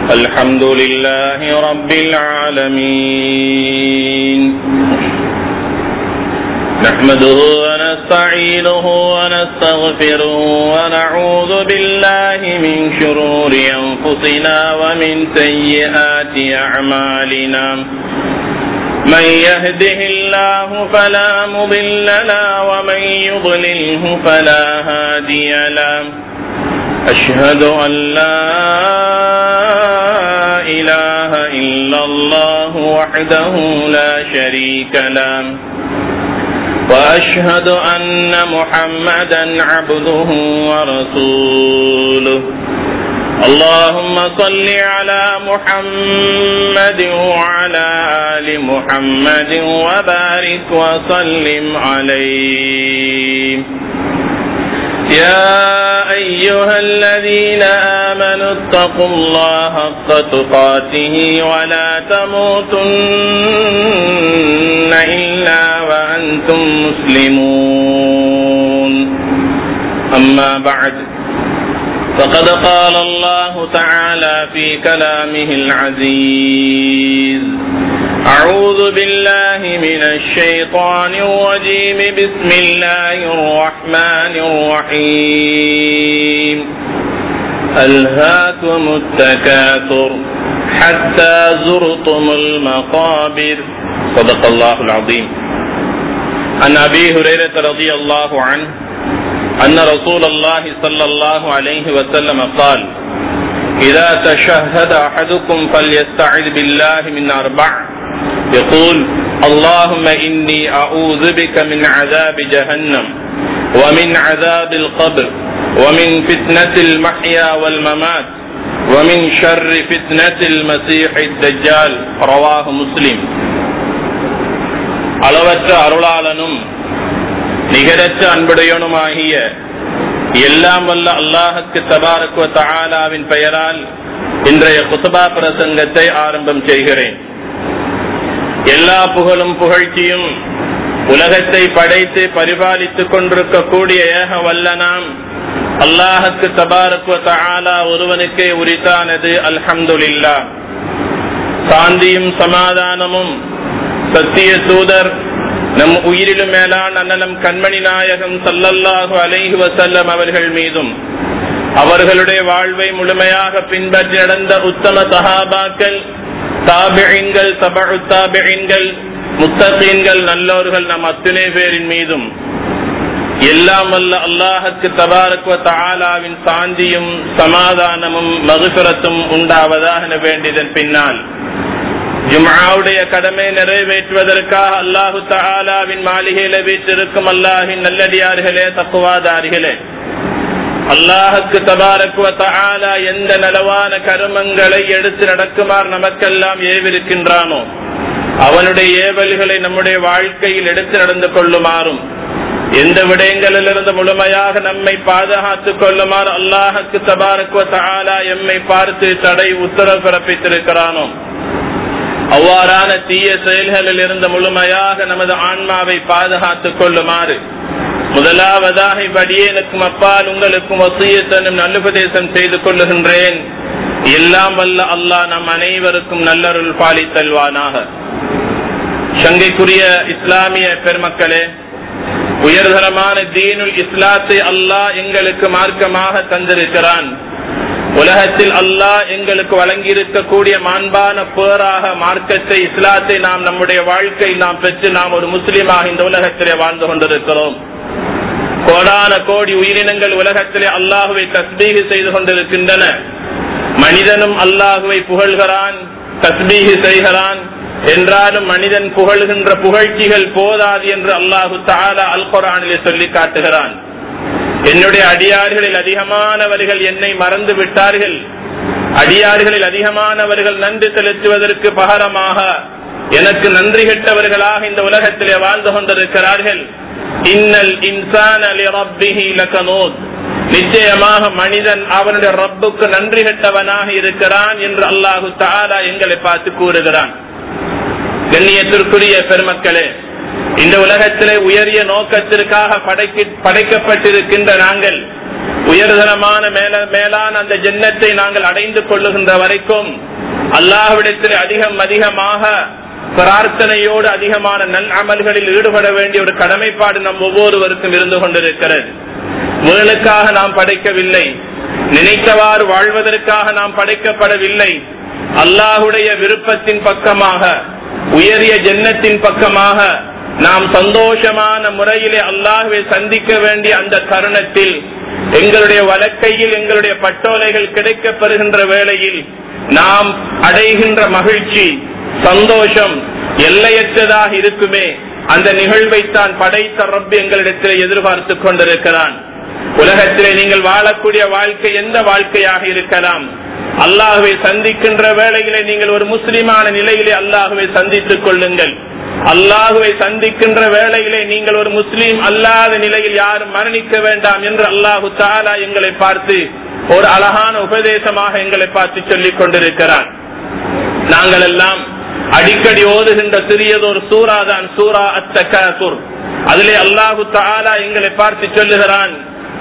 الحمد لله رب العالمين نحمده ونستعينه ونستغفره ونعوذ بالله من شرور أنفسنا ومن سيئات أعمالنا من يهده الله فلا مضل له ومن يضلله فلا هادي له أشهد أن لا إله إلا الله وحده لا شريك له وأشهد أن محمدا عبده ورسوله اللهم صل على محمد وعلى آل محمد وبارك وسلم عليه يا أيها الذين آمنوا اتقوا الله حق تقاته ولا تموتن إلا وأنتم مسلمون أما بعد فقد قال الله تعالى في كلامه العزيز أعوذ بالله من الشيطان الرجيم بسم الله الرحمن الرحيم ألهاكم التكاثر حتى زرتم المقابر صدق الله العظيم عن أبي هريرة رضي الله عنه أن رسول الله صلى الله عليه وسلم قال إذا تشهد أحدكم فليستعذ بالله من أربع يقول اللهم إني أعوذ بك من عذاب جهنم ومن عذاب القبر ومن فتنة المحيا والممات ومن شر فتنة المسيح الدجال رواه مسلم அளவற்ற அருளாளனும் நிகரற்ற அன்புடையவனுமாகிய எல்லாம் வல்ல அல்லாஹுக்கு தபாரக்குவ தஆலாவின் பெயரால் இன்றைய குசபா பிரசங்கத்தை ஆரம்பம் செய்கிறேன் எல்லா புகழும் புகழ்ச்சியும் உலகத்தை படைத்து பரிபாலித்துக் கொண்டிருக்கக்கூடிய ஏக வல்ல நாம் அல்லாஹுக்கு தபாரக்குவ தஆலா ஒருவனுக்கே உரித்தானது அல்ஹம்துலில்லா சாந்தியும் சமாதானமும் சத்திய தூதர் நம் உயிரிலும் மேலான அண்ணலம் கண்மணி நாயகம் சல்லல்லாஹு அலைஹி வசல்லம் அவர்கள் மீதும் அவர்களுடைய வாழ்வை முழுமையாக பின்பற்றி நடந்த உத்தம சஹாபாக்கள் தாபிழின்கள் தபு தாபிழின்கள் முத்தகீன்கள் நல்லோர்கள் நம் அத்துணை பேரின் மீதும் எல்லாம் வல்ல அல்லாஹுக்கு தபாரக்குவ தாலாவின் சாந்தியும் சமாதானமும் மகுசுரத்தும் உண்டாவதாக வேண்டியதன் பின்னால் ஜும்ஆவுடைய கடமை நிறைவேற்றுவதற்காக அல்லாஹு தஆலாவின் மாளிகையில வீற்றிருக்கும் அல்லாஹின் நல்லடியார்களே தக்குவாதாரிகளே அல்லாஹுக்கு தபாரக்குவ தஆலா எந்த நலவான கருமங்களை எடுத்து நடக்குமாறு நமக்கெல்லாம் ஏவிருக்கின்றானோ அவனுடைய ஏவல்களை நம்முடைய வாழ்க்கையில் எடுத்து நடந்து கொள்ளுமாறும் எந்த விடயங்களிலிருந்து முழுமையாக நம்மை பாதுகாத்துக் கொள்ளுமாறு அல்லாஹுக்கு தபாரக்குவ தஆலா எம்மை பார்த்து தடை உத்தரவு பிறப்பித்திருக்கிறானோ அவ்வாறான தீய செயல்களில் இருந்து முழுமையாக நமது ஆன்மாவை பாதுகாத்துக் கொள்ளுமாறு முதலாவதாக இப்படியேனுக்கும் அப்பால் உங்களுக்கும் வசியத்தனும் நல்லுபதேசம் செய்து கொள்ளுகின்றேன் எல்லாம் வல்ல அல்லாஹ் நம் அனைவருக்கும் நல்லருள் பாலித்தல்வானாக சங்கைக்குரிய இஸ்லாமிய பெருமக்களே உயர்தரமான தீனுல் இஸ்லாத்தை அல்லாஹ் எங்களுக்கு மார்க்கமாக தந்திருக்கிறான் உலகத்தில் அல்லாஹ் எங்களுக்கு வழங்கியிருக்கக்கூடிய மாண்பான பேராக மார்க்கத்தை இஸ்லாத்தை நாம் நம்முடைய வாழ்க்கையில் நாம் பெற்று நாம் ஒரு முஸ்லீமாக இந்த உலகத்திலே வாழ்ந்து கொண்டிருக்கிறோம் கோடான கோடி உயிரினங்கள் உலகத்திலே அல்லாஹுவை தஸ்பீகு செய்து கொண்டிருக்கின்றன மனிதனும் அல்லாஹுவை புகழ்கிறான் தஸ்பீகு செய்கிறான் என்றாலும் மனிதன் புகழ்கின்ற புகழ்ச்சிகள் போதாது என்று அல்லாஹு தாலா அல் குரானிலே சொல்லி காட்டுகிறான் என்னுடைய அடியார்களில் அதிகமானவர்கள் என்னை மறந்து விட்டார்கள் அடியார்களில் அதிகமானவர்கள் நன்றி செலுத்துவதற்கு பகரமாக எனக்கு நன்றி கெட்டவர்களாக இந்த உலகத்திலே வாழ்ந்து கொண்டிருக்கிறார்கள் இன்னல் இன்சான் அலி ரப்பிஹி லகனூத் நிச்சயமாக மனிதன் அவனுடைய ரப்புக்கு நன்றி கெட்டவனாக இருக்கிறான் என்று அல்லாஹு தாலா எங்களை பார்த்து கூறுகிறான் கண்ணியத்திற்குரிய பெருமக்களே இந்த உலகத்திலே உயரிய நோக்கத்திற்காக படைக்க படைக்கப்பட்டிருக்கின்ற நாங்கள் உயர்தரமான மேல மேலான அந்த ஜென்னத்தை நாங்கள் அடைந்து கொள்ளுகின்ற வரைக்கும் அல்லாஹ்விடத்தில் அதிகம் அதிகமாக பிரார்த்தனையோடு அதிகமான நல் அமல்களில் ஈடுபட வேண்டிய ஒரு கடமைப்பாடு நம் ஒவ்வொருவருக்கும் இருந்து கொண்டிருக்கிறது முயலுக்காக நாம் படைக்கவில்லை நினைத்தவாறு வாழ்வதற்காக நாம் படைக்கப்படவில்லை அல்லாஹுடைய விருப்பத்தின் பக்கமாக உயரிய ஜென்னத்தின் பக்கமாக நாம் சந்தோஷமான முறையிலே அல்லாஹுவை சந்திக்க வேண்டிய அந்த தருணத்தில் எங்களுடைய வழக்கையில் எங்களுடைய பட்டோலைகள் கிடைக்கப்பெறுகின்ற வேளையில் நாம் அடைகின்ற மகிழ்ச்சி சந்தோஷம் எல்லையற்றதாக இருக்குமே அந்த நிகழ்வைத்தான் படைத்த ரப்பு எங்களிடத்தில் எதிர்பார்த்து கொண்டிருக்கிறான் உலகத்திலே நீங்கள் வாழக்கூடிய வாழ்க்கை எந்த வாழ்க்கையாக இருக்கலாம் அல்லாஹுவை சந்திக்கின்ற வேளையிலே நீங்கள் ஒரு முஸ்லிமான நிலையிலே அல்லாஹுவை சந்தித்துக் கொள்ளுங்கள் அல்லாஹுவை சந்திக்கின்ற வேளையிலே நீங்கள் ஒரு முஸ்லீம் அல்லாத நிலையில் யாரும் மரணிக்க வேண்டாம் என்று அல்லாஹு தாலா எங்களை பார்த்து ஒரு அழகான உபதேசமாக எங்களை பார்த்து சொல்லிக் கொண்டிருக்கிறார் நாங்கள் எல்லாம் அடிக்கடி ஓதுகின்ற சிறியதொரு சூறா தான் சூரா அத்தகாசுர் அதிலே அல்லாஹு தாலா எங்களை பார்த்து சொல்லுகிறான்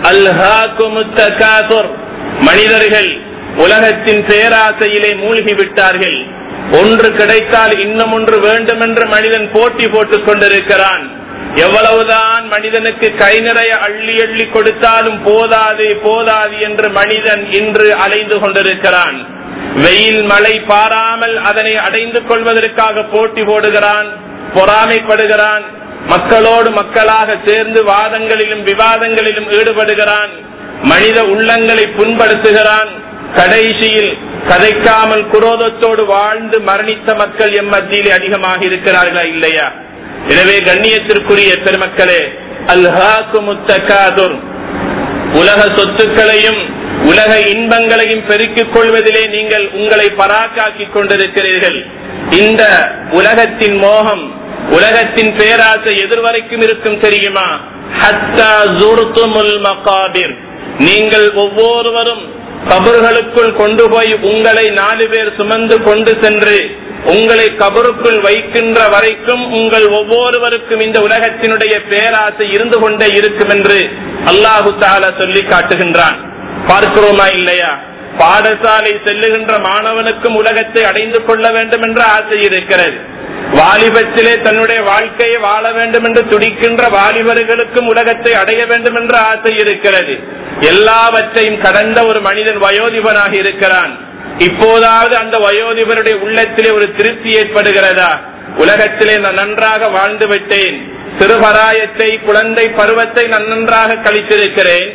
அல்ஹாக்குமுத்தகாசுர் மனிதர்கள் உலகத்தின் பேராசையிலே மூழ்கி விட்டார்கள் ஒன்று கிடைத்தால் இன்னும் ஒன்று வேண்டும் என்று மனிதன் போட்டி போட்டுக் கொண்டிருக்கிறான் எவ்வளவுதான் மனிதனுக்கு கை நிறைய அள்ளி அள்ளி கொடுத்தாலும் போதாது போதாது என்று மனிதன் இன்று அலைந்து கொண்டிருக்கிறான் வெயில் மழை பாராமல் அதனை அடைந்து கொள்வதற்காக போட்டி போடுகிறான் பொறாமைப்படுகிறான் மக்களோடு மக்களாக சேர்ந்து வாதங்களிலும் விவாதங்களிலும் ஈடுபடுகிறான் மனித உள்ளங்களை புண்படுத்துகிறான் கடைசியில் கதைக்காமல் குரோதத்தோடு வாழ்ந்து மரணித்த மக்கள் எம் மத்தியிலே அதிகமாக இருக்கிறார்களா இல்லையா எனவே கண்ணியத்திற்குரிய பெருமக்களே அல்ஹாக்கு முத்தகாதுர் உலக சொத்துக்களையும் உலக இன்பங்களையும் பெருக்கிக் கொள்வதிலே நீங்கள் உங்களை பராக்காக்கிக் கொண்டிருக்கிறீர்கள் இந்த உலகத்தின் மோகம் உலகத்தின் பேராசை எதிர்வரைக்கும் இருக்கும் தெரியுமா ஹத்தா ஜுர்துமுல் மகாபிர் நீங்கள் ஒவ்வொருவரும் கபர்களுக்குள் கொண்டு போய் உங்களை நாலு பேர் சுமந்து கொண்டு சென்று உங்களை கபருக்குள் வைக்கின்ற வரைக்கும் உங்கள் ஒவ்வொருவருக்கும் இந்த உலகத்தினுடைய பேராசை இருந்து கொண்டே இருக்கும் என்று அல்லாஹு தாலா சொல்லி காட்டுகின்றான் பார்க்கிறோமா இல்லையா பாடசாலை செல்லுகின்ற மாணவனுக்கும் உலகத்தை அடைந்து கொள்ள வேண்டும் என்ற ஆசை இருக்கிறது வாலிபத்திலே தன்னுடைய வாழ்க்கையை வாழ வேண்டும் என்று துடிக்கின்ற வாலிபர்களுக்கும் உலகத்தை அடைய வேண்டும் என்ற ஆசை இருக்கிறது எல்லாவற்றையும் கடந்த ஒரு மனிதன் வயோதிபனாக இருக்கிறான் இப்போதாவது அந்த வயோதிபருடைய உள்ளத்திலே ஒரு திருப்தி ஏற்படுகிறதா உலகத்திலே நான் நன்றாக வாழ்ந்து விட்டேன் சிறுபராயத்தை குழந்தை பருவத்தை நான் நன்றாக கழித்திருக்கிறேன்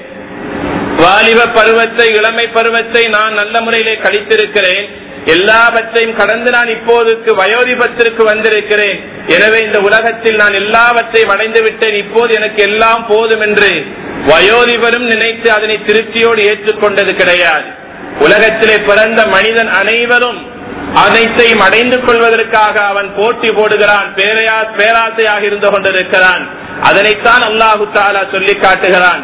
வாலிப பருவத்தை இளமை பருவத்தை நான் நல்ல முறையிலே கழித்திருக்கிறேன் எல்லாவற்றையும் கடந்து நான் இப்போதுக்கு வயோதிபத்திற்கு வந்திருக்கிறேன் எனவே இந்த உலகத்தில் நான் எல்லாவற்றையும் அடைந்து விட்டேன் இப்போது எனக்கு எல்லாம் போதும் என்று வயோதிபரும் நினைத்து அதனை திருப்தியோடு ஏற்றுக்கொண்டது கிடையாது உலகத்திலே பிறந்த மனிதன் அனைவரும் அனைத்தையும் அடைந்து கொள்வதற்காக அவன் போட்டி போடுகிறான் பேரையா பேராசையாக இருந்து கொண்டிருக்கிறான் அதனைத்தான் அல்லாஹு தாலா சொல்லி காட்டுகிறான்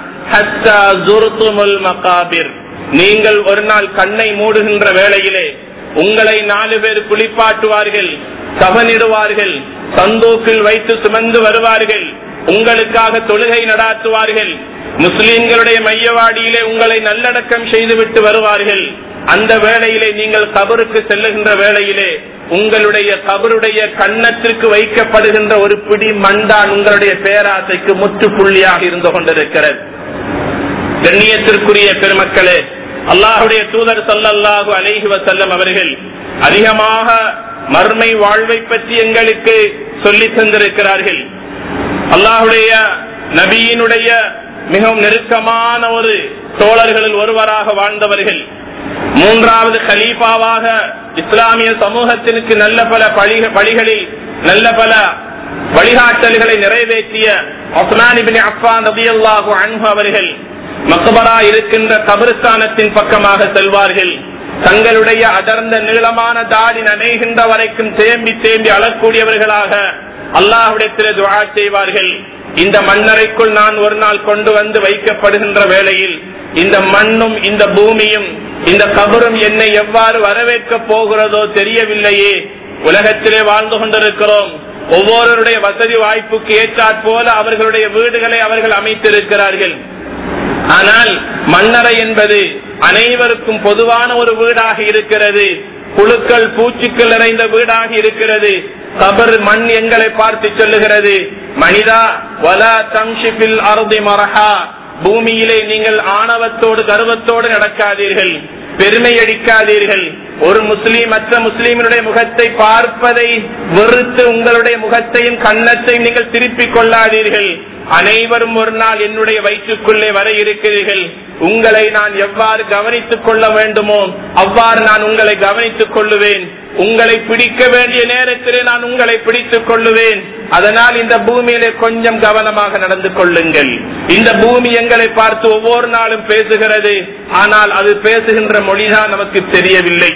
நீங்கள் ஒரு நாள் கண்ணை மூடுகின்ற வேளையிலே உங்களை நாலு பேர் குளிப்பாட்டுவார்கள் கவனிடுவார்கள் சந்தூக்கில் வைத்து சுமந்து வருவார்கள் உங்களுக்காக தொழுகை நடாத்துவார்கள் முஸ்லிம்களுடைய மையவாடியிலே உங்களை நல்லடக்கம் செய்துவிட்டு வருவார்கள் அந்த வேளையிலே நீங்கள் கபருக்கு செல்லுகின்ற வேளையிலே உங்களுடைய கபருடைய கன்னத்திற்கு வைக்கப்படுகின்ற ஒரு பிடி மண்டான் உங்களுடைய பேராசைக்கு முற்றுப்புள்ளியாக இருந்து கொண்டிருக்கிறது கண்ணியத்திற்குரிய பெருமக்களே அல்லாஹுடைய தூதர் சல்லல்லாஹு அலைஹி வசல்லம் அவர்கள் அதிகமாக மர்மை வாழ்வை பற்றி எங்களுக்கு சொல்லி தந்திருக்கிறார்கள் அல்லாஹுடைய நபியினுடைய மிகவும் நெருக்கமான ஒரு தோழர்களில் ஒருவராக வாழ்ந்தவர்கள் மூன்றாவது கலீஃபாவாக இஸ்லாமிய சமூகத்திற்கு நல்ல பல பலிகளில் நல்ல பல வழிகாட்டல்களை நிறைவேற்றிய ஒஸ்மானிபின் அஃபான் ரபியல்லாஹு அன்பு அவர்கள் மக்பரா இருக்கின்ற கபிரஸ்தானத்தின் பக்கமாக செல்வார்கள் தங்களுடைய அடர்ந்த நீளமான தாடி நனைகின்ற வரைக்கும் தேம்பி தேம்பி அழக்கூடியவர்களாக அல்லாஹ்விடத்தில் துவா செய்வார்கள் இந்த மண்ணறைக்குள் நான் ஒரு நாள் கொண்டு வந்து வைக்கப்படுகின்ற வேளையில் இந்த மண்ணும் இந்த பூமியும் இந்த கபரும் என்னை எவ்வாறு வரவேற்க போகிறதோ தெரியவில்லையே உலகத்திலே வாழ்ந்து கொண்டிருக்கிறோம் ஒவ்வொருவருடைய வசதி வாய்ப்புக்கு ஏற்றாற் போல அவர்களுடைய வீடுகளை அவர்கள் அமைத்திருக்கிறார்கள் ஆனால் மண்ணறை என்பது அனைவருக்கும் பொதுவான ஒரு வீடாக இருக்கிறது புழுக்கள் பூச்சிக்கள் நிறைந்த வீடாக இருக்கிறது கபர் மண் எங்களை பார்த்து சொல்லுகிறது மனிதா வலா தம்ஷிபில் அருதி மரஹா பூமியிலே நீங்கள் ஆணவத்தோடு கர்வத்தோடு நடக்காதீர்கள் பெருமை அடிக்காதீர்கள் ஒரு முஸ்லீம் மற்ற முஸ்லீமினுடைய முகத்தை பார்ப்பதை வெறுத்து உங்களுடைய முகத்தையும் கன்னத்தையும் நீங்கள் திருப்பிக் கொள்ளாதீர்கள் அனைவரும் ஒரு நாள் என்னுடைய வயிற்றுக்குள்ளே வர இருக்கிறீர்கள் உங்களை நான் எவ்வாறு கவனித்துக் கொள்ள வேண்டுமோ அவ்வாறு நான் உங்களை கவனித்துக் கொள்ளுவேன் உங்களை பிடிக்க வேண்டிய நேரத்திலே நான் உங்களை பிடித்துக் கொள்ளுவேன் அதனால் இந்த பூமியிலே கொஞ்சம் கவனமாக நடந்து கொள்ளுங்கள் இந்த பூமி எங்களை பார்த்து ஒவ்வொரு நாளும் பேசுகிறது ஆனால் அது பேசுகின்ற மொழிதான் நமக்கு தெரியவில்லை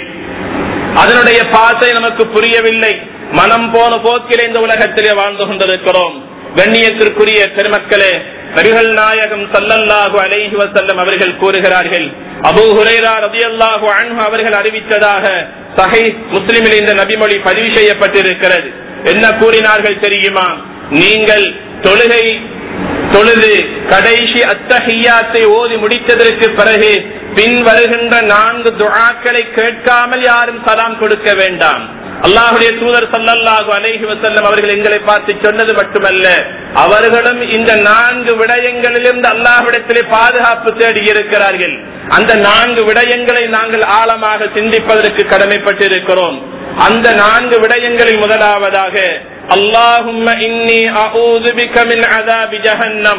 அதனுடைய பாசை நமக்கு புரியவில்லை மனம் போன போக்கிலே இந்த உலகத்திலே வாழ்ந்து கொண்டிருக்கிறோம் கண்ணியத்திற்குரிய பெருமக்களே நபிகள் நாயகம் சல்லல்லாஹு அலைஹி வசல்லம் அவர்கள் கூறுகிறார்கள் அபூ ஹுரைரா ரதியல்லாஹு அன்ஹு அவர்கள் அறிவித்ததாக சஹை முஸ்லிமில் இந்த நபிமொழி பதிவு செய்யப்பட்டிருக்கிறது என்ன கூறினார்கள் தெரியுமா நீங்கள் தொழுகை தொழுது கடைசி அத்தஹியாத்தை ஓதி முடித்ததற்கு பிறகு பின் வருகின்ற நான்கு துஆக்களை கேட்காமல் யாரும் சலாம் கொடுக்க வேண்டாம் அல்லாஹுடைய தூதர் சல்லல்லாஹு அலைஹி வசல்லம் அவர்கள் எங்களை பார்த்து சொன்னது மட்டுமல்ல அவர்களும் இந்த நான்கு விடயங்களிலிருந்து அல்லாஹ்விடத்திலே பாதுகாப்பு தேடி இருக்கிறார்கள் அந்த நான்கு விடயங்களை நாங்கள் ஆழமாக சிந்திப்பதற்கு கடமைப்பட்டிருக்கிறோம் அந்த நான்கு விடயங்களில் முதலாவதாக அல்லாஹும்ம இன்னி அஊது பிக மின் அதாபி ஜஹன்னம்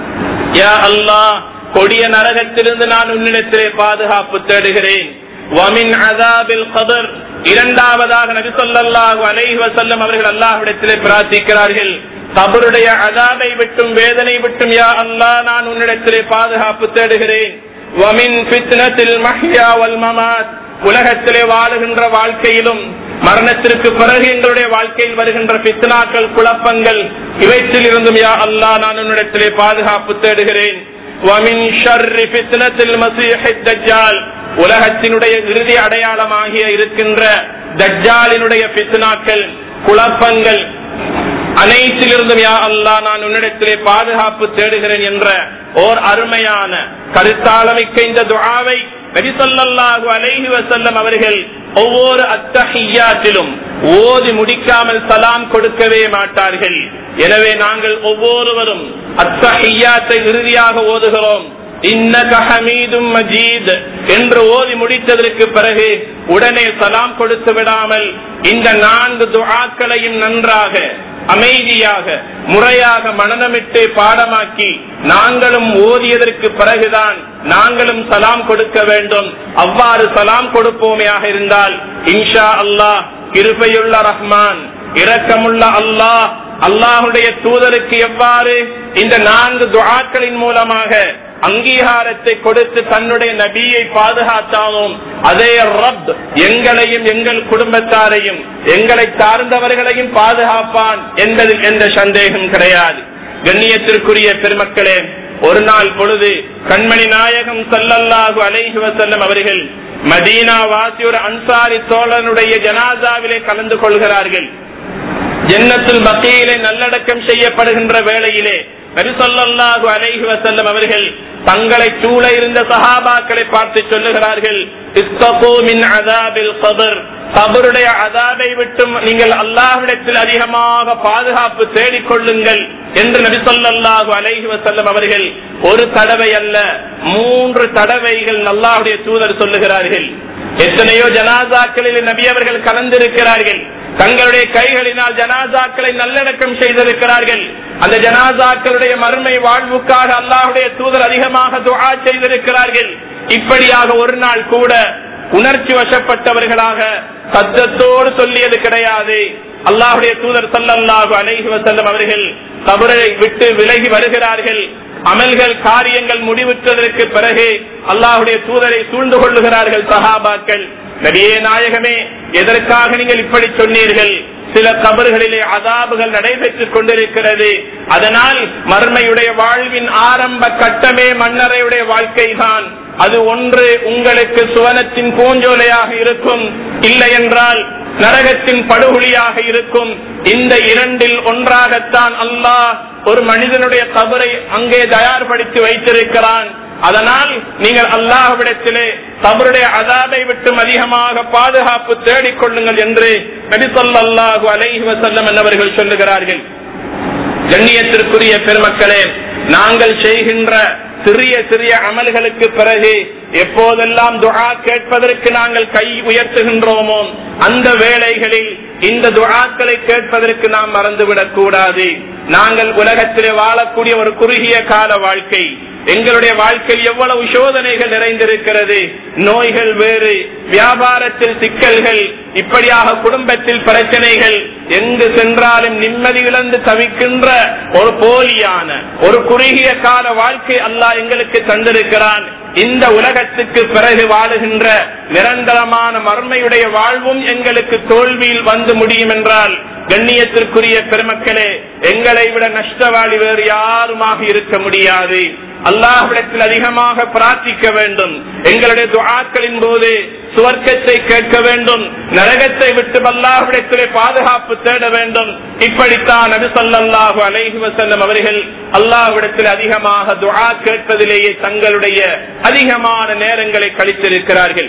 யா அல்லாஹ் கொடிய நரகத்திலிருந்து நான் உன்னிடத்திலே பாதுகாப்பு தேடுகிறேன் வமின் அதாபில் கபர் இரண்டாவதாக நபி ஸல்லல்லாஹு அலைஹி வஸல்லம் அவர்கள் அல்லாஹ்விடத்திலே பிரார்த்திக்கிறார்கள் கபருடைய அதாபை விட்டும் வேதனை விட்டும் யா அல்லாஹ் நான் உன்னிடத்திலே பாதுகாப்பு தேடுகிறேன் வமின் ஃபித்னத்தில் மஹ்யா வல் மமாத் உலகத்திலே வாழுகின்ற வாழ்க்கையிலும் மரணத்திற்கு பிறகு எங்களுடைய வாழ்க்கையில் வருகின்ற பித்னாக்கள் குழப்பங்கள் இவற்றில் இருந்தும் யா அல்லாஹ் நான் உன்னிடத்திலே பாதுகாப்பு தேடுகிறேன் ومن شر فتنة المسيح الدجال உலகத்தினுடைய இறுதி அடையாளமாகிய இருக்கின்ற தஜ்ஜாலினுடைய பித்னாக்கள் குழப்பங்கள் அனைத்திலிருந்தும் யா அல்லாஹ் நான் உன்னிடத்திலே பாதுகாப்பு தேடுகிறேன் என்ற ஓர் அருமையான கருத்தாளமிக்க இந்த துஆவை நபி ஸல்லல்லாஹு அலைஹி வஸல்லம் அவர்கள் ஒவ்வொரு அத்தஹியாத்திலும் ஓதி முடிக்காமல் சலாம் கொடுக்கவே மாட்டார்கள் எனவே நாங்கள் ஒவ்வொருவரும் அத்தஹியாத்தை இறுதியாக ஓதுகிறோம் இன்னக ஹமீதும் மஜீத் என்று ஓதி முடித்ததற்கு பிறகு உடனே சலாம் கொடுத்து விடாமல் இந்த நான்கு துஆக்களையும் நன்றாக அமைதியாக முறையாக மனநமிட்டு பாடமாக்கி நாங்களும் ஓதியதற்கு பிறகுதான் நாங்களும் சலாம் கொடுக்க வேண்டும் அவ்வாறு சலாம் கொடுப்போமையாக இருந்தால் இன்ஷா அல்லாஹ் கிருபையுள்ள ரஹ்மான் இரக்கமுள்ள அல்லாஹ் அல்லாஹுடைய தூதருக்கு எவ்வாறு இந்த நான்கு துஆக்களின் மூலமாக அங்கீகாரத்தை கொடுத்து தன்னுடைய நபியை பாதுகாத்தாலும் அதே ரப் எங்களையும் எங்கள் குடும்பத்தாரையும் எங்களை சார்ந்தவர்களையும் பாதுகாப்பான் என்பதில் எந்த சந்தேகம் கிடையாது கண்ணியத்திற்குரிய பெருமக்களே ஒரு நாள் பொழுது கண்மணி நாயகம் சல்லல்லாஹு அலைஹி வசல்லம் அவர்கள் மதீனா வாசியோர் அன்சாரி தோழனுடைய ஜனாசாவிலே கலந்து கொள்கிறார்கள் ஜன்னத்துல் பக்கையிலே நல்லடக்கம் செய்யப்படுகின்ற வேளையிலே நபிசல்லாஹு அலைஹி வசல்லம் அவர்கள் தங்களை சூழ இருந்த சஹாபாக்களை பார்த்து சொல்லுகிறார்கள் கபருடைய அதாபை விட்டும் நீங்கள் அல்லாஹ்விடத்தில் அதிகமாக பாதுகாப்பு தேடிக் கொள்ளுங்கள் என்று நபி சொல்லாஹு அலைஹி வசல்லம் அவர்கள் ஒரு தடவை அல்ல மூன்று தடவைகள் அல்லாஹுடைய தூதர் சொல்லுகிறார்கள் எத்தனையோ ஜனாசாக்களில் நபி அவர்கள் கலந்திருக்கிறார்கள் தங்களுடைய கைகளினால் ஜனாசாக்களை நல்லடக்கம் செய்திருக்கிறார்கள் அந்த ஜனாசாக்களுடைய மறுமை வாழ்வுக்காக அல்லாஹுடைய தூதர் அதிகமாக துஆ செய்திருக்கிறார்கள் இப்படியாக ஒரு நாள் கூட உணர்ச்சி வசப்பட்டவர்களாக சத்தத்தோடு சொல்லியது கிடையாது அல்லாஹுடைய தூதர் சல்லல்லாஹு அலைஹி வசல்லம் அவர்கள் கபரை விட்டு விலகி வருகிறார்கள் அமல்கள் காரியங்கள் முடிவுற்றதற்கு பிறகு அல்லாஹுடைய தூதரை சூழ்ந்து கொள்ளுகிறார்கள் சஹாபாக்கள் நபியே நாயகமே எதற்காக நீங்கள் இப்படி சொன்னீர்கள் சில கபர்களிலே அதாபுகள் நடைபெற்றுக் கொண்டிருக்கிறது அதனால் மர்மையுடைய வாழ்வின் ஆரம்ப கட்டமே மன்னரையுடைய வாழ்க்கை தான் அது ஒன்று உங்களுக்கு சுவனத்தின் பூஞ்சோலையாக இருக்கும் இல்லை என்றால் நரகத்தின் படுகொலியாக இருக்கும் இந்த இரண்டில் ஒன்றாகத்தான் அல்லாஹ் ஒரு மனிதனுடைய கபரை அங்கே தயார்படுத்தி வைத்திருக்கிறான் அதனால் நீங்கள் அல்லாஹ்விடத்திலே கபருடைய அதாபை விட்டும் அதிகமாக பாதுகாப்பு தேடிக் கொள்ளுங்கள் என்று நபிசல்லாஹு அலைஹி வசல்லம் என்பவர்கள் சொல்லுகிறார்கள் கண்ணியத்திற்குரிய பெருமக்களே நாங்கள் செய்கின்ற சிறிய சிறிய அமல்களுக்கு பிறகு எப்போதெல்லாம் துஆ கேட்பதற்கு நாங்கள் கை உயர்த்துகின்றோமோ அந்த வேளைகளில் இந்த துஆக்களை கேட்பதற்கு நாம் மறந்துவிடக் கூடாது நாங்கள் உலகத்திலே வாழக்கூடிய ஒரு குறுகிய கால வாழ்க்கை எங்களுடைய வாழ்க்கையில் எவ்வளவு சோதனைகள் நிறைந்திருக்கிறது நோய்கள் வேறு வியாபாரத்தில் சிக்கல்கள் இப்படியாக குடும்பத்தில் பிரச்சனைகள் எங்கு சென்றாலும் நிம்மதி இழந்து தவிக்கின்ற ஒரு போலியான ஒரு குறுகிய கால வாழ்க்கை அல்லாஹ் எங்களுக்கு தந்திருக்கிறான் இந்த உலகத்துக்கு பிறகு வாழுகின்ற நிரந்தரமான மர்மையுடைய வாழ்வும் எங்களுக்கு தோல்வியில் வந்து முடியும் என்றால் கண்ணியத்திற்குரிய பெருமக்களே எங்களை விட நஷ்டவாளி வேறு யாருமாக இருக்க முடியாது அல்லாஹ்விடத்தில் அதிகமாக பிரார்த்திக்க வேண்டும் எங்களுடைய துஆக்களின் போது சுவர்க்கத்தை கேட்க வேண்டும் நரகத்தை விட்டு அல்லாஹ்விடத்திலே பாதுகாப்பு தேட வேண்டும் இப்படித்தான் நபி ஸல்லல்லாஹு அலைஹி வஸல்லம் அவர்கள் அல்லாஹ்விடத்தில் அதிகமாக துஆ கேட்பதிலேயே தங்களுடைய அதிகமான நேரங்களை கழித்திருக்கிறார்கள்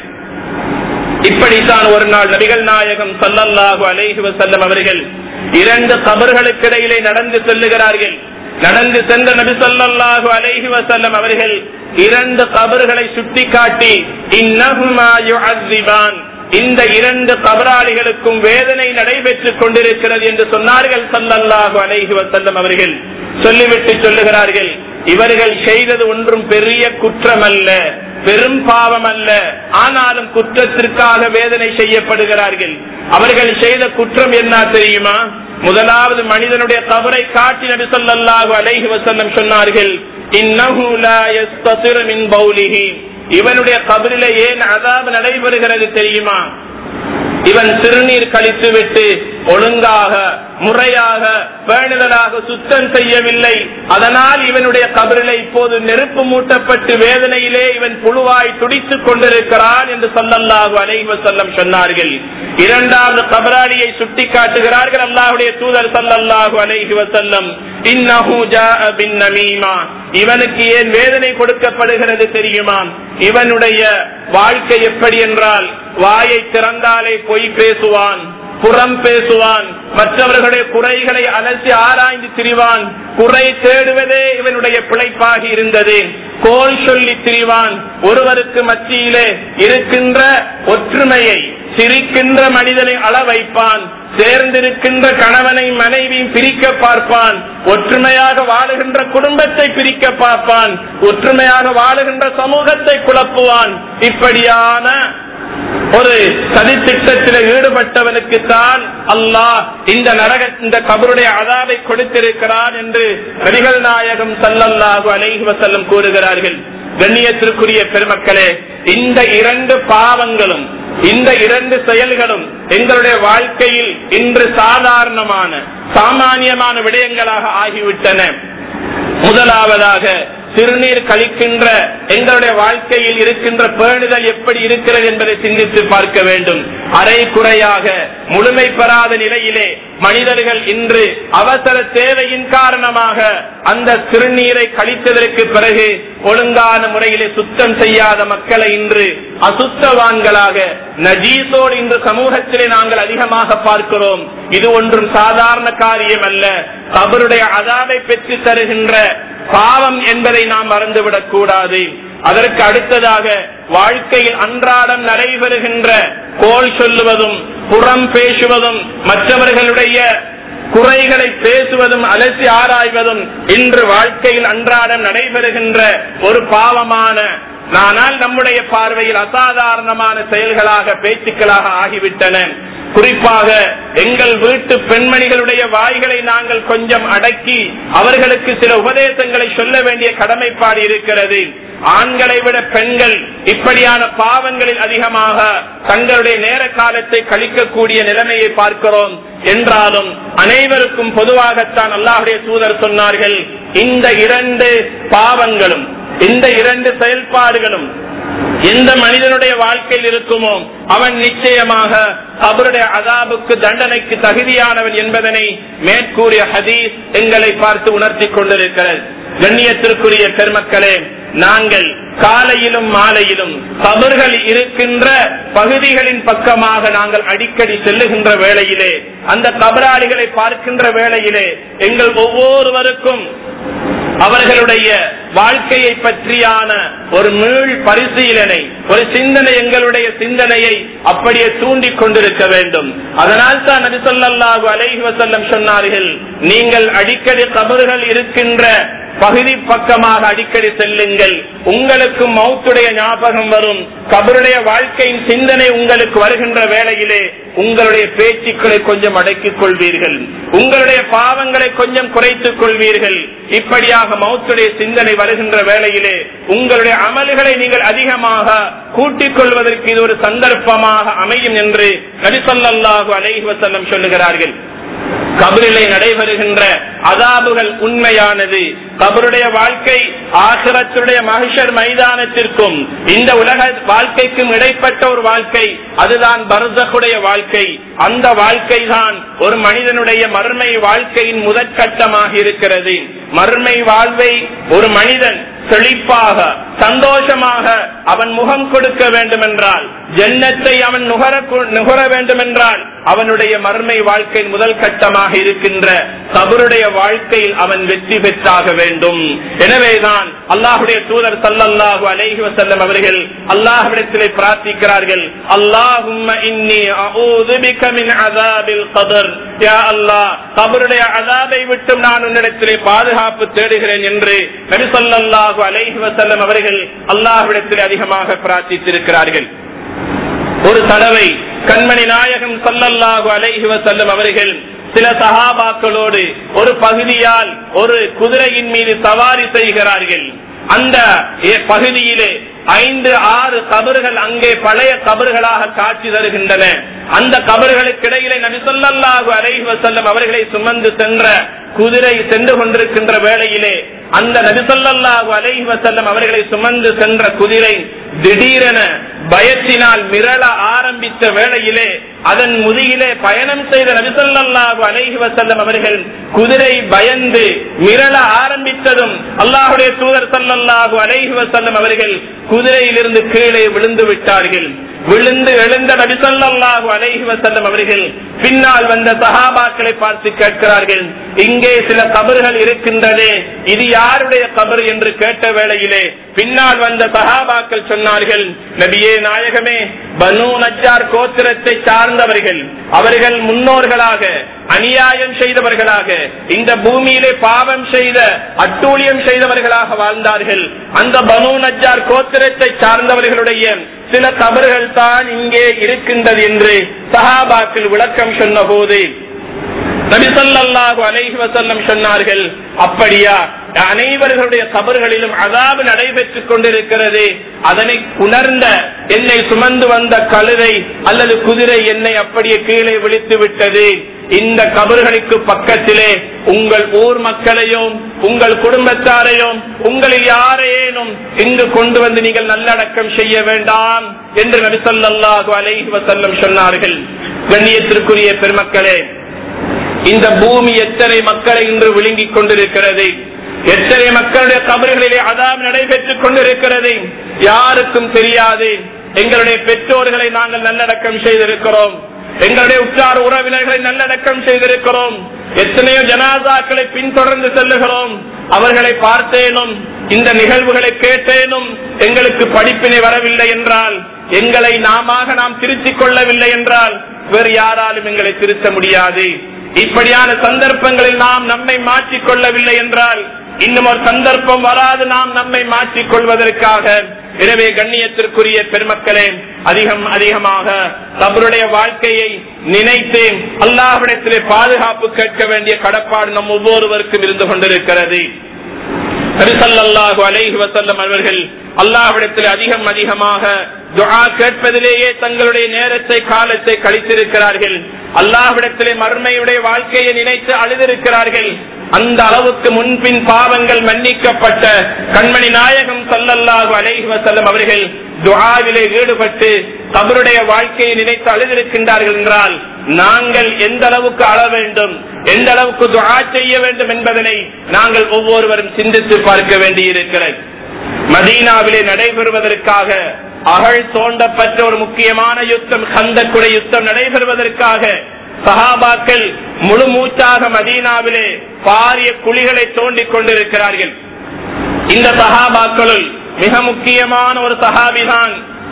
இப்படித்தான் ஒரு நாள் நபிகள் நாயகம் சல்லல்லாஹு அலைஹி வஸல்லம் அவர்கள் இரண்டு கபர்களுக்கு இடையிலே நடந்து செல்லுகிறார்கள் நடந்து சென்ற நபி ஸல்லல்லாஹு அலைஹி வஸல்லம் அவர்கள் இரண்டு கபர்களை சுட்டிக்காட்டி இன்னஹுமா யுஅذிபான் இந்த இரண்டு கபராளிகளுக்கும் வேதனை நடைபெற்றுக் கொண்டிருக்கிறது என்று சொன்னார்கள் சல்லல்லாஹு அலைஹி வஸல்லம் அவர்கள் சொல்லிவிட்டு சொல்லுகிறார்கள் இவர்கள் செய்தது ஒன்றும் பெரிய குற்றம் அல்ல பெரும் பாவம் அல்ல ஆனாலும் குற்றத்திற்காக வேதனை செய்யப்படுகிறார்கள் அவர்கள் செய்த குற்றம் என்ன தெரியுமா முதலாவது மனிதனுடைய கபரை காட்டி நபி ஸல்லல்லாஹு அலைஹி வஸல்லம் சொன்னார்கள் இன்னஹு லா யஸ்ததிரு மின் பௌலிஹி இவனுடைய கபரிலே ஏன் அதாபு நடைபெறுகிறது தெரியுமா இவன் சிறுநீர் கழித்து விட்டு ஒழுங்காக முறையாக பேணுதலாக சுத்தம் செய்யவில்லை அதனால் இவனுடைய கபரிலே இப்போது நெருப்பு மூட்டப்பட்டு வேதனையிலே இவன் புழுவாய் துடித்துக் கொண்டிருக்கிறான் என்று சொல்லல்லாஹு அலைஹி வஸல்லம் சொன்னார்கள் இரண்டாவது கபராளியை சுட்டி காட்டுகிறார்கள் அல்லாஹுடைய தூதர் சல்லல்லாஹு அலைஹி வஸல்லம் இன்னஹு ஜாஅ பின் நமீமா இவனுக்கு ஏன் வேதனை கொடுக்கப்படுகிறது தெரியுமா இவனுடைய வாழ்க்கை எப்படி என்றால் வாயை திறந்தாலே பொய் பேசுவான் புறம் பேசுவான் மற்றவர்களுடைய குறைகளை அலசி ஆராய்ந்து திரிவான் குறை தேடுவதே இவனுடைய பிழைப்பாகி இருந்தது கோல் சொல்லி திரிவான் ஒருவருக்கு மத்தியிலே இருக்கின்ற ஒற்றுமையை சிரிக்கின்ற மனிதனை அள வைப்பான் சேர்ந்திருக்கின்ற கணவனை மனைவியும் பிரிக்க பார்ப்பான் ஒற்றுமையாக வாழுகின்ற குடும்பத்தை பிரிக்க பார்ப்பான் ஒற்றுமையாக வாழுகின்ற சமூகத்தை குழப்புவான் இப்படியான ஒரு சதித்திட்டத்தில் ஈடுபட்டவனுக்கு தான் அல்லாஹ் இந்த நரக இந்த கபருடைய அதாவை கொடுத்திருக்கிறான் என்று நபிகள் நாயகம் சல்லல்லாஹு அலைஹி வஸல்லம் கூறுகிறார்கள் கண்ணியத்திற்குரிய பெருமக்களே இந்த இரண்டு பாவங்களும் இந்த இரண்டு செயல்களும் எங்களுடைய வாழ்க்கையில் இன்று சாதாரணமான சாமானியமான விடயங்களாக ஆகிவிட்டன முதலாவதாக சிறுநீர் கழிக்கின்ற எங்களுடைய வாழ்க்கையில் இருக்கின்ற பேணுதல் எப்படி இருக்கிறது என்பதை சிந்தித்து பார்க்க வேண்டும் அரை குறையாக முழுமை பெறாத நிலையிலே மனிதர்கள் இன்று அவசர தேவையின் காரணமாக அந்த சிறுநீரை கழித்ததற்கு பிறகு ஒழுங்கான முறையிலே சுத்தம் செய்யாத மக்களை இன்று அசுத்தவான்களாக நஜீசோடு இன்று சமூகத்திலே நாங்கள் அதிகமாக பார்க்கிறோம் இது ஒன்றும் சாதாரண காரியம் அல்ல கபருடைய அதாவை பெற்று தருகின்ற பாவம் என்பதை நாம் மறந்துவிடக் கூடாது அதற்கு அடுத்ததாக வாழ்க்கையில் அன்றாடம் நடைபெறுகின்ற கோல் சொல்லுவதும் புறம் பேசுவதும் மற்றவர்களுடைய குறைகளை பேசுவதும் அலசி ஆராய்வதும் இன்று வாழ்க்கையில் அன்றாடம் நடைபெறுகின்ற ஒரு பாவமான ஆனால் நம்முடைய பார்வையில் அசாதாரணமான செயல்களாக பேச்சுக்களாக ஆகிவிட்டன குறிப்பாக எங்கள் வீட்டு பெண்மணிகளுடைய வாய்களை நாங்கள் கொஞ்சம் அடக்கி அவர்களுக்கு சில உபதேசங்களை சொல்ல வேண்டிய கடமைப்பாடு இருக்கிறது ஆண்களை விட பெண்கள் இப்படியான பாவங்களில் அதிகமாக தங்களுடைய நேர காலத்தை கழிக்கக்கூடிய நிலைமையை பார்க்கிறோம் என்றாலும் அனைவருக்கும் பொதுவாகத்தான் அல்லாஹுடைய தூதர் சொன்னார்கள் இந்த இரண்டு பாவங்களும் இந்த இரண்டு செயல்பாடுகளும் எந்த மனிதனுடைய வாழ்க்கையில் இருக்குமோ அவன் நிச்சயமாக அவருடைய அதாபுக்கு தண்டனைக்கு தகுதியானவன் என்பதனை மேற்கூறிய ஹதீஸ் எங்களை பார்த்து உணர்த்தி கொண்டிருக்கிறது கண்ணியத்திற்குரிய பெருமக்களே நாங்கள் காலையிலும் மாலையிலும் கபர்கள் இருக்கின்ற பகுதிகளின் பக்கமாக நாங்கள் அடிக்கடி செல்லுகின்ற வேளையிலே அந்த கபராளிகளை பார்க்கின்ற வேளையிலே எங்கள் ஒவ்வொருவருக்கும் அவர்களுடைய வாழ்க்கையை பற்றியான ஒரு மீள் பரிசீலனை ஒரு சிந்தனை எங்களுடைய சிந்தனையை அப்படியே தூண்டிக் கொண்டிருக்க வேண்டும் அதனால் தான் நபி ஸல்லல்லாஹு அலைஹி வஸல்லம் சொன்னார்கள் நீங்கள் அடிக்கடி கபறுகள் இருக்கின்ற பகுதி பக்கமாக அடிக்கடி செல்லுங்கள் உங்களுக்கு மௌத்துடைய ஞாபகம் வரும் கபருடைய வாழ்க்கையின் சிந்தனை உங்களுக்கு வருகின்ற வேளையிலே உங்களுடைய பேச்சுக்களை கொஞ்சம் அடக்கிக் கொள்வீர்கள் உங்களுடைய பாவங்களை கொஞ்சம் குறைத்துக் கொள்வீர்கள் இப்படியாக மௌத்துடைய சிந்தனை வருகின்ற வேளையிலே உங்களுடைய அமல்களை நீங்கள் அதிகமாக கூட்டிக் கொள்வதற்கு இது ஒரு சந்தர்ப்பமாக அமையும் என்று நபிசல்லாஹு அலைஹி வசல்லம் சொல்லுகிறார்கள் கபரிலே நடைபெறுகின்ற அதாபுகள் உண்மையானது கபருடைய வாழ்க்கை ஆசிரத்துடைய மகிஷர் மைதானத்திற்கும் இந்த உலக வாழ்க்கைக்கும் இடைப்பட்ட ஒரு வாழ்க்கை அதுதான் பரதகுடைய வாழ்க்கை அந்த வாழ்க்கை தான் ஒரு மனிதனுடைய மறுமை வாழ்க்கையின் முதற்கட்டமாக இருக்கிறது மறுமை வாழ்வை ஒரு மனிதன் செழிப்பாக சந்தோஷமாக அவன் முகம் கொடுக்க வேண்டும் என்றால் ஜன்னத்தை அவன் நுகர நுகர வேண்டும் என்றால் அவனுடைய மறுமை வாழ்க்கையின் முதல் கட்டமாக இருக்கின்ற கபருடைய வாழ்க்கையில் அவன் வெற்றி பெற்றாக வேண்டும் எனவேதான் அல்லாஹுடைய தூதர் சல்லல்லாஹு அலைஹி வஸல்லம் அவர்கள் அல்லாஹ்விடத்திலே பிரார்த்திக்கிறார்கள் அல்லாஹும்ம இன்னி அஊது பிக மின் அஸாபில் கபர் யா அல்லாஹ் கபருடைய அஸாபை விட்டு நான் உன்னிடத்திலே பாதுகாப்பு தேடுகிறேன் என்று நபி ஸல்லல்லாஹு அலைஹி வஸல்லம் அவர்கள் அல்லாஹ்விடத்திலே அதிகமாக பிரார்த்தித்திருக்கிறார்கள் ஒரு தடவை கண்மணி நாயகம் சல்லல்லாஹு அலைஹி வஸல்லம் அவர்கள் சில சஹாபாக்களோடு ஒரு பகுதியால் ஒரு குதிரையின் மீது சவாரி செய்கிறார்கள் அந்த பகுதியிலே ஐந்து ஆறு கபறுகள் அங்கே பழைய கபறுகளாக காட்சி தருகின்றன அந்த கபறுகளுக்கு இடையிலே நபிசல்லாஹு அலைஹி வசல்லம் அவர்களை சுமந்து சென்ற குதிரை சென்று கொண்டிருக்கின்ற வேளையிலே அந்த நபிசல்லாஹு அலைஹி வசல்லம் அவர்களை சுமந்து சென்ற குதிரை திடீரென பயத்தினால் மிரள ஆரம்பித்த வேளையிலே அதன் முதுகிலே பயணம் செய்த நபிசல்லாஹு அலைஹி வசல்லம் அவர்கள் குதிரை பயந்து மிரள ஆரம்பித்ததும் அல்லாஹுடைய தூதர் சல்லல்லாஹு அலைஹி வசல்லம் அவர்கள் குதிரையிலிருந்து கீழே விழுந்து விட்டார்கள் விழுந்து எழுந்த நபிசல்லாஹு அலைஹி வசல்லம் அவர்கள் பின்னால் வந்த சஹாபாக்களை பார்த்து கேட்கிறார்கள் இங்கே சில கபறுகள் இருக்கின்றனே இது யாருடைய கபர் என்று கேட்ட வேளையிலே பின்னால் வந்த சஹாபாக்கள் சொன்னார்கள் நபியே நாயகமே பனு நஜார் கோத்திரத்தை சார்ந்தவர்கள் அவர்கள் முன்னோர்களாக அநியாயம் செய்தவர்களாக இந்த பூமியிலே பாவம் செய்த அட்டூழியம் செய்தவர்களாக வாழ்ந்தார்கள் அந்த பனு நஜார் கோத்திரத்தை சார்ந்தவர்களுடைய சில தவறுகள் தான் இங்கே இருக்கின்றது என்று சஹாபாக்கள் விளக்கம் சொன்ன போது நபிசல்லாஹு அலைஹி வசல்லம் சொன்னார்கள் அப்படியா அனைவர்களுடைய கபர்களிலும் அதாபு நடைபெற்றுக் கொண்டிருக்கிறது அதனை உணர்ந்த என்னை சுமந்து வந்த கழுதை அல்லது குதிரை என்னை அப்படியே கீழே விழித்து விட்டது இந்த கபர்களுக்கு பக்கத்திலே உங்கள் ஊர் மக்களையும் உங்கள் குடும்பத்தாரையும் உங்களில் யாரேனும் இங்கு கொண்டு வந்து நீங்கள் நல்லடக்கம் செய்ய வேண்டாம் என்று நபிசல்லாஹு அலைஹி வசல்லம் சொன்னார்கள் கண்ணியத்திற்குரிய பெருமக்களே இந்த பூமி எத்தனை மக்களை இன்று விழுங்கிக் கொண்டிருக்கிறது எத்தனை மக்களுடைய கபர்களிலே அதாம் நடைபெற்றுக் கொண்டிருக்கிறது யாருக்கும் தெரியாது எங்களுடைய பெற்றோர்களை நாங்கள் நல்லடக்கம் செய்திருக்கிறோம் எங்களுடைய உற்றார் உறவினர்களை நல்லடக்கம் செய்திருக்கிறோம் எத்தனையோ ஜனாதாக்களை பின்தொடர்ந்து செல்லுகிறோம் அவர்களை பார்த்தேனும் இந்த நிகழ்வுகளை கேட்டேனும் எங்களுக்கு படிப்பினை வரவில்லை என்றால் எங்களை நாம நாம் திருத்திக் கொள்ளவில்லை என்றால் வேறு யாராலும் எங்களை திருத்த முடியாது இப்படியான சந்தர்ப்பங்களில் நாம் நம்மை மாற்றிக் கொள்ளவில்லை என்றால் இன்னும் ஒரு சந்தர்ப்பம் வராது நாம் நம்மை மாற்றிக் கொள்வதற்காக எனவே கண்ணியத்திற்குரிய பெருமக்களே அதிகம் அதிகமாக தவறுடைய வாழ்க்கையை நினைத்து அல்லாஹ்விடத்திலே பாதுகாப்பு கேட்க வேண்டிய கடப்பாடு நம் ஒவ்வொருவருக்கும் இருந்து கொண்டிருக்கிறது ஹரிசல்லாஹு அலைஹி வசல்லம் அவர்கள் அல்லாஹ்விடத்தில் அதிகம் அதிகமாக துஆ கேட்பதிலேயே தங்களுடைய நேரத்தை காலத்தை கழித்திருக்கிறார்கள் அல்லாஹ்விடத்திலே மர்மையுடைய வாழ்க்கையை நினைத்து அழுதிருக்கிறார்கள் அந்த அளவுக்கு முன்பின் பாவங்கள் மன்னிக்கப்பட்ட கண்மணி நாயகம் சல்லல்லாஹு அலைஹி வசல்லம் அவர்கள் துஆவிலே ஈடுபட்டு கபருடைய வாழ்க்கையை நினைத்து அழுதிருக்கின்றார்கள் என்றால் நாங்கள் எந்த அளவுக்கு அழ வேண்டும் எந்த அளவுக்கு துஆ செய்ய வேண்டும் என்பதனை நாங்கள் ஒவ்வொருவரும் சிந்தித்து பார்க்க வேண்டியிருக்கிறது மதீனாவிலே நடைபெறுவதற்காக அகழ் தோண்டப்பட்ட ஒரு முக்கியமான யுத்தம் கந்தக்குடை யுத்தம் நடைபெறுவதற்காக சஹாபாக்கள் முழு மூச்சாக மதீனாவிலே பாரிய குழிகளை தோண்டிக் கொண்டிருக்கிறார்கள் இந்த சஹாபாக்களுள் மிக முக்கியமான ஒரு சஹாபிதான்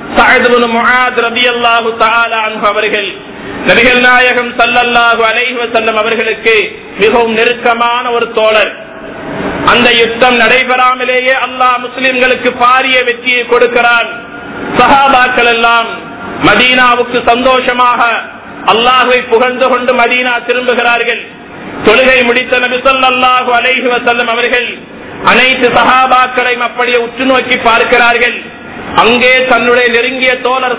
அவர்கள் நபிகள் நாயகம் சல்லல்லாஹு அலைஹி வஸல்லம் அவர்களுக்கு மிகவும் நெருக்கமான ஒரு தோழர் அந்த யுத்தம் நடைபெறாமலேயே அல்லாஹ் முஸ்லிம்களுக்கு பாரிய வெற்றியை கொடுக்கிறான் சஹாபாக்கள் எல்லாம் மதீனாவுக்கு சந்தோஷமாக அல்லாஹை புகழ்ந்து கொண்டு மதீனா திரும்புகிறார்கள் தொழுகை முடித்த நபி ஸல்லல்லாஹு அலைஹி வஸல்லம் அவர்கள் அனைத்து சஹாபாக்களையும் அப்படியே உற்று நோக்கி பார்க்கிறார்கள் அங்கே தன்னுடைய நெருங்கிய தோழர்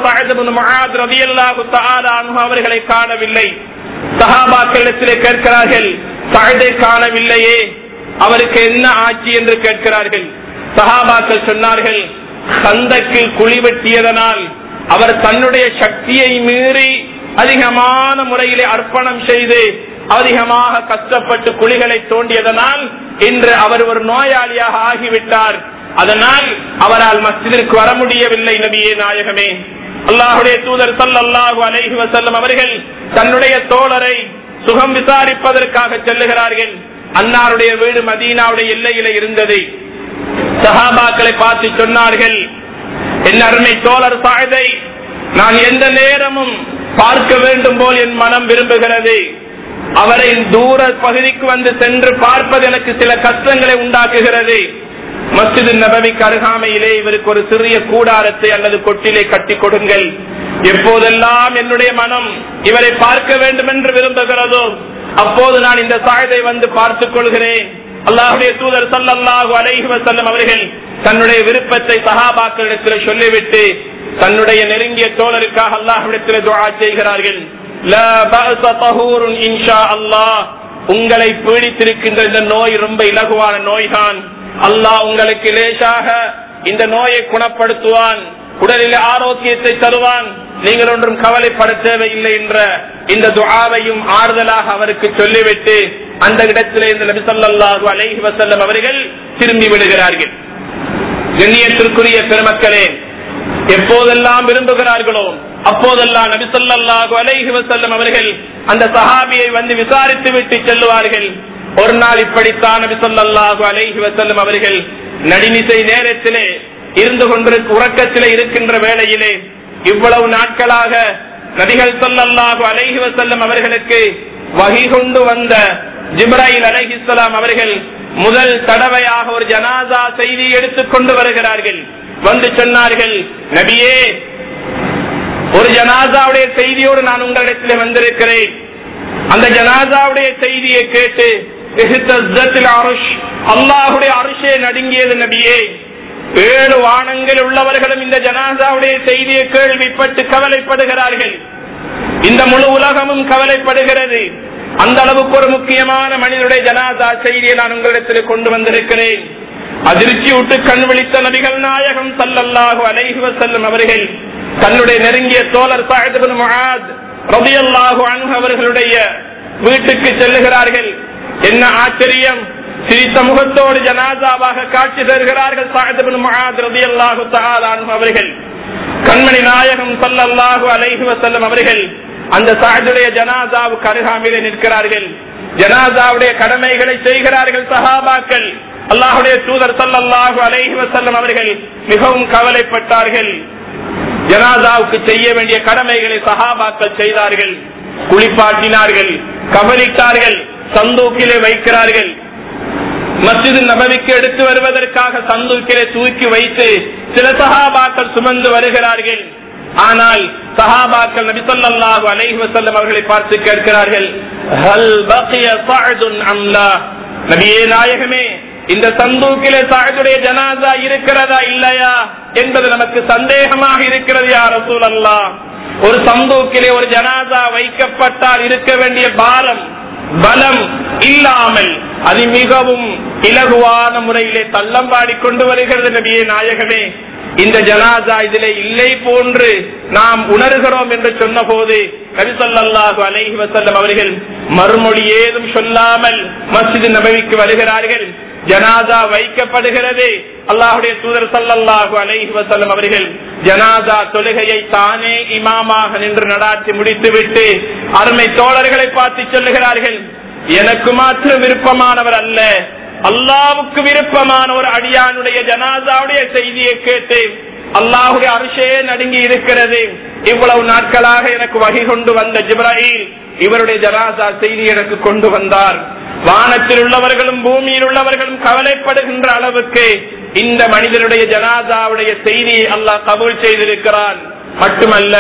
அவர்களை காணவில்லை சஹாபாக்களிடத்திலே கேட்கிறார்கள் சாயதை காணவில்லையே அவருக்கு என்ன ஆட்சி என்று கேட்கிறார்கள் சஹாபாக்கள் சொன்னார்கள் சந்தக்கில் குழி வெட்டியதனால் அவர் தன்னுடைய சக்தியை மீறி அதிகமான முறையிலே அர்ப்பணம் செய்து அதிகமாக கஷ்டப்பட்டு குழிகளை தோண்டியதனால் இன்று அவர் ஒரு நோயாளியாக ஆகிவிட்டார் அதனால் அவரால் மஸ்ஜிதிற்கு வர முடியவில்லை நபியே நாயகமே அல்லாஹுடைய தூதர் சல்லாஹு அலைஹி வசல்லம் அவர்கள் தன்னுடைய தோழரை சுகம் விசாரிப்பதற்காக செல்லுகிறார்கள் அன்னாருடைய வீடு மதீனாவுடைய எல்லையில இருந்தது சஹாபாக்களை பார்த்து சொன்னார்கள் என் அருமை தோழர் சாயதை நான் எந்த நேரமும் பார்க்க வேண்டும் போல் என் மனம் விரும்புகிறது அவரை தூர பகுதிக்கு வந்து சென்று பார்ப்பது எனக்கு சில கஷ்டங்களை உண்டாக்குகிறது மஸ்ஜிது நபவிக்கு அருகாமையிலே இவருக்கு ஒரு சிறிய கூடாரத்தை அல்லது கொட்டிலே கட்டி கொடுங்கள் எப்போதெல்லாம் என்னுடைய மனம் இவரை பார்க்க வேண்டும் என்று விரும்புகிறதோ அப்போது நான் இந்த சாயதை வந்து பார்த்துக் கொள்கிறேன் அல்லாஹுடைய தூதர் சல்லல்லாஹு அலைஹி வஸல்லம் அவர்கள் தன்னுடைய விருப்பத்தை சஹாபாக்களிடத்தில் சொல்லிவிட்டு தன்னுடைய நெருங்கிய தோழருக்காக அல்லாஹ்விடத்தில் துஆ செய்கிறார்கள் லா பஅஸ தஹூருன் இன்ஷா அல்லாஹ் உங்களை பீடித்திருக்கின்ற இந்த நோய் ரொம்ப இலகுவான நோய்தான் அல்லாஹ் உங்களுக்கு லேசாக இந்த நோயை குணப்படுத்துவான் உடலில் ஆரோக்கியத்தை தருவான் நீங்கள் ஒன்றும் கவலைப்பட தேவையில்லை என்ற இந்த துஆவையும் ஆறுதலாக அவருக்கு சொல்லிவிட்டு அந்த இடத்திலே இந்த நபி ஸல்லல்லாஹு அலைஹி வஸல்லம் அவர்கள் திரும்பி விடுகிறார்கள் கண்ணியத்திற்குரிய பெருமக்களே எப்போதெல்லாம் விரும்புகிறார்களோ அப்போதெல்லாம் நபி ஸல்லல்லாஹு அலைஹி வஸல்லம் அவர்கள் அந்த சஹாபியை வந்து விசாரித்து விட்டு செல்லுவார்கள் ஒரு நாள் இப்படித்தான் நபி ஸல்லல்லாஹு அலைஹி வஸல்லம் அவர்கள் நடிமிசை நேரத்திலே இருந்து கொண்டிருக்க உறக்கத்திலே இருக்கின்ற வேளையிலே இவ்வளவு நாட்களாக நபிகள் ஸல்லல்லாஹு அலைஹி வஸல்லம் அவர்களுக்கு வகி கொண்டு வந்த ஜிப்ராயில் அலைஹிஸ்ஸலாம் அவர்கள் முதல் தடவையாக ஒரு ஜனாதா செய்தி எடுத்துக் கொண்டு வருகிறார்கள் வந்து சொன்னார்கள் நபியே ஒரு ஜனாதாவுடைய செய்தியோடு நான் உங்களிடத்தில் வந்திருக்கிறேன் அந்த ஜனாதாவுடைய செய்தியை கேட்டு அல்லாஹுடைய அரிசே நடுங்கியது நபியே ஏழு வானங்கள் உள்ளவர்களும் இந்த ஜனாதாவுடைய செய்தியை கேள்விப்பட்டு கவலைப்படுகிறார்கள் இந்த முழு உலகமும் கவலைப்படுகிறது அந்த அளவுக்கு ஒரு முக்கியமான மனிதனுடைய ஜனாதா செய்தியை நான் உங்களிடத்தில் கொண்டு வந்திருக்கிறேன் அதிர்ச்சி விட்டு கண் விழித்த நபிகள் நாயகம் சல்லல்லாஹு அலைஹி வஸல்லம் அவர்கள் தன்னுடைய நெருங்கிய தோழர் சாயித் பின் முஆத் ரலியல்லாஹு அன்ஹு அவர்களுடைய வீட்டுக்கு செல்லுகிறார்கள் என்ன ஆச்சரியம் சிரித்த முகத்தோடு ஜனாதாவாக காட்சி தருகிறார்கள் சாயித் பின் முஆத் ரலியல்லாஹு தஆலா அன்ஹு அவர்கள் கண்மணி நாயகம் சல்லல்லாஹு அலைஹி வஸல்லம் அவர்கள் அந்த சாயிதுடைய ஜனாதாவுக்கு அருகாமையிலே நிற்கிறார்கள் ஜனாதாவுடைய கடமைகளை செய்கிறார்கள் சஹாபாக்கள் அல்லாஹுடைய தூதர் சல்லல்லாஹு அலைஹி வஸல்லம் அவர்கள் மிகவும் கவலைப்பட்டார்கள் ஜனாதாவுக்கு செய்ய வேண்டிய கடமைகளை சஹாபாக்கள் செய்தார்கள் குளிப்பாட்டினார்கள் கவனித்தார்கள் சந்தூக்கிலே வைக்கிறார்கள் மஸ்ஜிது நபவிக்கு எடுத்து வருவதற்காக சந்தூக்கிலே தூக்கி வைத்து சில சஹாபாக்கள் சுமந்து வருகிறார்கள் ஆனால் சஹாபாக்கள் நபிசல்லாஹு அலைஹி வஸல்லம் அவர்களை பார்த்து கேட்கிறார்கள் ஹல் பக்கிய சஅதுன் அம்லா நபியே நாயகமே இந்த சந்தூக்கிலே சாயதுடைய ஜனாதா இருக்கிறதா இல்லையா என்பது நமக்கு சந்தேகமாக இருக்கிறது யார் சூழல்லா ஒரு சந்தூக்கிலே ஒரு ஜனாதா வைக்கப்பட்டால் இருக்க வேண்டிய பாரம் பலம் இல்லாமல் அது மிகவும் இலகுவான முறையிலே தள்ளம்பாடி கொண்டு வருகிறது நபியே நாயகமே இந்த ஜனாசா இதிலே இல்லை போன்று நாம் உணர்கிறோம் என்று சொன்ன போது நபிசல்லாஹு அலைஹி வசல்லம் அவர்கள் மறுமொழி ஏதும் சொல்லாமல் மஸ்ஜித் நபவிக்கு வருகிறார்கள் ஜனாதா வைக்கப்படுகிறது அல்லாஹுடைய தூதர் சல்லல்லாஹு அலைஹி வசல்லம் அவர்கள் ஜனாதா தொழுகையை தானே இமாமாக நின்று நடாத்தி முடித்துவிட்டு அருமை தோழர்களை பார்த்து சொல்லுகிறார்கள் எனக்கு மாத்திரம் விருப்பமானவர் அல்ல அல்லாவுக்கு விருப்பமான ஒரு அடியானுடைய ஜனாதாவுடைய செய்தியை கேட்டு அல்லாஹுடைய அரிசே நடுங்கி இருக்கிறது இவ்வளவு நாட்களாக எனக்கு வகை கொண்டு வந்த ஜிப்ராஹில் இவருடைய ஜனாதா செய்தி எனக்கு கொண்டு வந்தார் வானத்தில் உள்ளவர்களும் பூமியில் உள்ளவர்களும் கவலைப்படுகின்ற அளவுக்கு இந்த மனிதனுடைய ஜனாதாவுடைய செய்தியை அல்லாஹ் கபூல் செய்திருக்கிறான் மட்டுமல்ல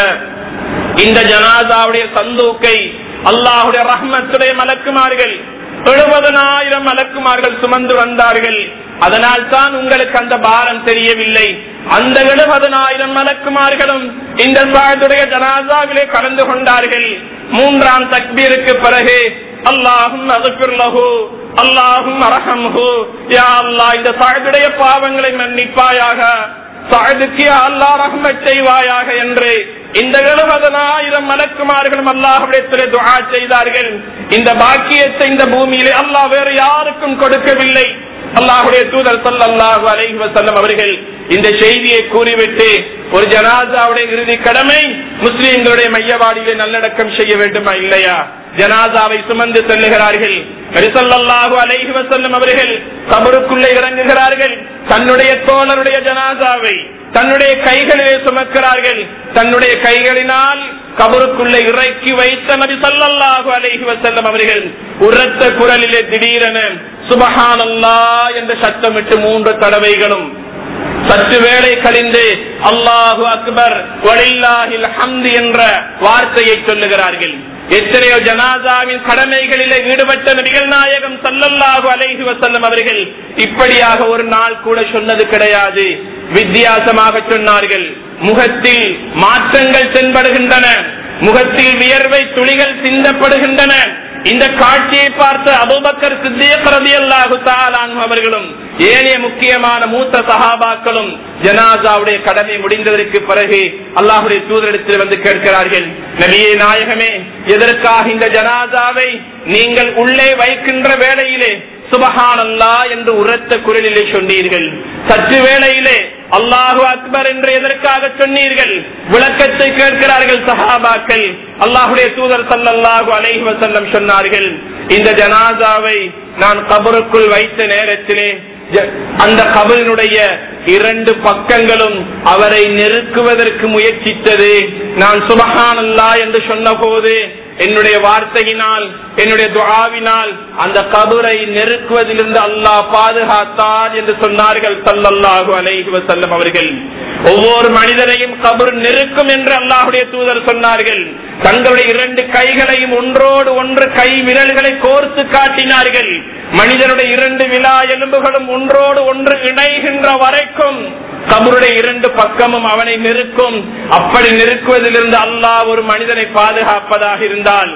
இந்த ஜனாதாவுடைய சந்தூக்கை அல்லாஹுடைய ரஹ்மத்துடைய மலக்குமார்கள் எழுபதனாயிரம் மலக்குமார்கள் சுமந்து வந்தார்கள் அதனால் தான் உங்களுக்கு அந்த பாரம் தெரியவில்லை அந்த எழுபதனாயிரம் மலக்குமார்களும் இந்த சாயதுடைய ஜனாதாவிலே கலந்து கொண்டார்கள் மூன்றாம் தக்பீருக்கு பிறகு அல்லாஹும் அகப்பிர்லகு அல்லாஹும் அரஹம்ஹு யா அல்லாஹ் இந்த சாயதுடைய பாவங்களை மன்னிப்பாயாக சாயதுக்கு அல்லா ரஹ்மத் செய்வாயாக என்று இந்த எழுபதனாயிரம் மலக்குமார்களும் அல்லாஹிடத்திலே துஆ செய்தார்கள் இந்த பாக்கியத்தை இந்த பூமியிலே அல்லாஹ் வேறு யாருக்கும் கொடுக்கவில்லை அல்லாஹுடைய தூதர் சல்லல்லாஹு அலைஹி வஸல்லம் அவர்கள் இந்த செய்தியை கூறிவிட்டு ஒரு ஜனாசாவுடைய இறுதி கடமை முஸ்லிம்களுடைய மையவாடியிலே நல்லடக்கம் செய்ய வேண்டுமா இல்லையா ஜனாசாவை சுமந்து செல்லுகிறார்கள் நபிசல்லாஹு அலைஹி வஸல்லம் அவர்கள் கபருக்குள்ளே இறங்குகிறார்கள் தன்னுடைய தோழருடைய ஜனாசாவை தன்னுடைய கைகளிலே சுமக்கிறார்கள் தன்னுடைய கைகளினால் கபருக்குள்ளே இறக்கி வைத்த நபி சல்லல்லாஹு அலைஹி வஸல்லம் அவர்கள் உரத்த குரலிலே திடீரென சுபஹானல்லா என்ற சத்தமிட்டு மூன்று தடவைகளும் சற்று வேலை கழிந்து அல்லாஹு அக்பர் வலில்லாஹில் ஹம்து என்ற வார்த்தையை சொல்லுகிறார்கள் எத்தனையோ ஜனாதாவின் கடமைகளிலே ஈடுபட்ட நபிகள் நாயகம் சல்லல்லாஹு அலைஹி வசல்லம் அவர்கள் இப்படியாக ஒரு நாள் கூட சொன்னது கிடையாது வித்தியாசமாக சொன்னார்கள் முகத்தில் மாற்றங்கள் தென்படுகின்றன முகத்தில் வியர்வை துளிகள் சிந்தப்படுகின்றன இந்த காட்சியை பார்த்த அபுபக்கர் சித்தியக் ரலியல்லாஹு தஆலா அன்ஹு அவர்களும் ஏனைய முக்கியமான மூத்த சஹாபாக்களும் ஜனாசாவுடைய கடமை முடிந்ததற்கு பிறகு அல்லாஹுடைய தூதரிடத்தில் வந்து கேட்கிறார்கள் நபியே நாயகமே எதற்காக இந்த ஜனாசாவை நீங்கள் உள்ளே வைக்கின்ற வேளையிலே சுபஹான் அல்லா என்று உரத்த குரலிலே சொன்னீர்கள் சற்று வேளையிலே அல்லாஹு அக்பர் என்று எதற்காக சொன்னீர்கள் விளக்கத்தை கேட்கிறார்கள் சஹாபாக்கள் அல்லாஹுடைய தூதர் சல்லல்லாஹு அலைஹி வஸல்லம் சொன்னார்கள் இந்த ஜனாசாவை நான் கபருக்குள் வைத்த நேரத்திலே ஜ- அந்த கபலினுடைய இரண்டு பக்கங்களும் அவரை நெருக்குவதற்கு முயற்சித்தது நான் சுபஹான் அல்லா என்று சொன்ன போது என்னுடைய வார்த்தையினால் என்னுடைய துஆவினால் அந்த கபரை நெருக்குவதிலிருந்து அல்லாஹ் பாதுகாத்தான் என்று சொன்னார்கள் சல்லல்லாஹு அலைஹி வஸல்லம் அவர்கள் ஒவ்வொரு மனிதனையும் கபர் நெருக்கும் என்று அல்லாஹுடைய தூதர் சொன்னார்கள் தங்களுடைய இரண்டு கைகளையும் ஒன்றோடு ஒன்று கை விரல்களை கோர்த்து காட்டினார்கள் மனிதனுடைய இரண்டு விழா எலும்புகளும் ஒன்றோடு ஒன்று இணைகின்ற வரைக்கும் கபருடைய இரண்டு பக்கமும் அவனை நெருக்கும் அப்படி நெருக்குவதிலிருந்து அல்லாஹ் ஒரு மனிதனை பாதுகாப்பதாக இருந்தால்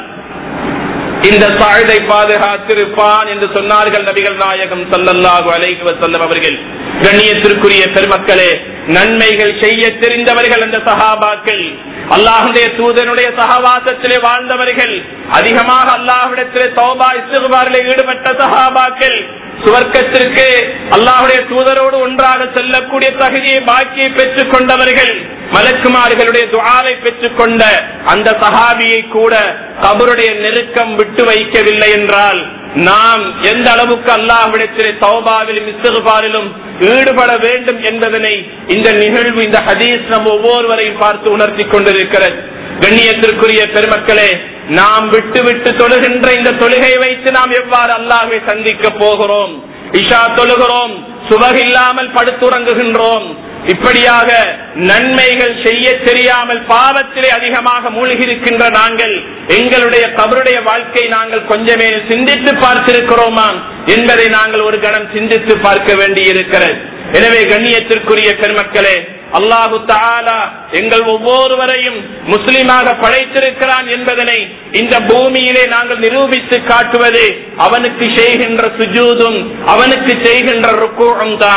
இந்த சாழ்தை பாதுகாத்திருப்பான் என்று சொன்னார்கள் நபிகள் நாயகம் சல்லல்லாஹு அலைஹி வஸல்லம் அவர்கள் கண்ணியத்திற்குரிய பெருமக்களே நன்மைகள் செய்ய தெரிந்தவர்கள் அந்த சஹாபாக்கள் அல்லாஹுடைய தூதனுடைய சகவாசத்திலே வாழ்ந்தவர்கள் அதிகமாக அல்லாஹ்விடத்திலே தௌபா இஸ்திகுபாரிலே ஈடுபட்ட சஹாபாக்கள் சுவர்க்கத்திற்கு அல்லாஹுடைய தூதரோடு ஒன்றாக செல்லக்கூடிய தகுதியை பாக்கியை பெற்றுக் கொண்டவர்கள் மலக்குமார்களுடைய துஆவை பெற்றுக் கொண்ட அந்த சஹாபியை கூட கபருடைய நெருக்கம் விட்டு வைக்கவில்லை என்றால் நாம் எந்த அளவுக்கு அல்லாஹ்விடத்திலே தௌபாவிலும் இஸ்திகுபாரிலும் ஈடுபட வேண்டும் என்பதனை இந்த நிகழ்வு இந்த ஹதீஸ் நம் ஒவ்வொருவரையும் பார்த்து உணர்த்தி கொண்டிருக்கிறது கண்ணியத்திற்குரிய பெருமக்களே நாம் விட்டு விட்டு தொழுகின்ற இந்த தொழுகை வைத்து நாம் எவ்வாறு அல்லாஹ்வை சந்திக்க போகிறோம் இஷா தொழுகிறோம் சுபகில்லாமல் படுத்துறங்குகின்றோம் இப்படியாக நன்மைகள் செய்ய தெரியாமல் பாவத்திலே அதிகமாக மூழ்கியிருக்கின்ற நாங்கள் எங்களுடைய கபருடைய வாழ்க்கை நாங்கள் கொஞ்சமே சிந்தித்து பார்த்திருக்கிறோமா என்பதை நாங்கள் ஒரு கணம் சிந்தித்து பார்க்க வேண்டியிருக்கிறது எனவே கண்ணியத்திற்குரிய பெருமக்களே அல்லாஹு தாலா எங்கள் ஒவ்வொருவரையும் முஸ்லிமாக படைத்திருக்கிறான் என்பதனை இந்த பூமியிலே நாங்கள் நிரூபித்து காட்டுவது அவனுக்கு செய்கின்ற சுஜூதும் அவனுக்கு செய்கின்ற ருக்கூம் தான்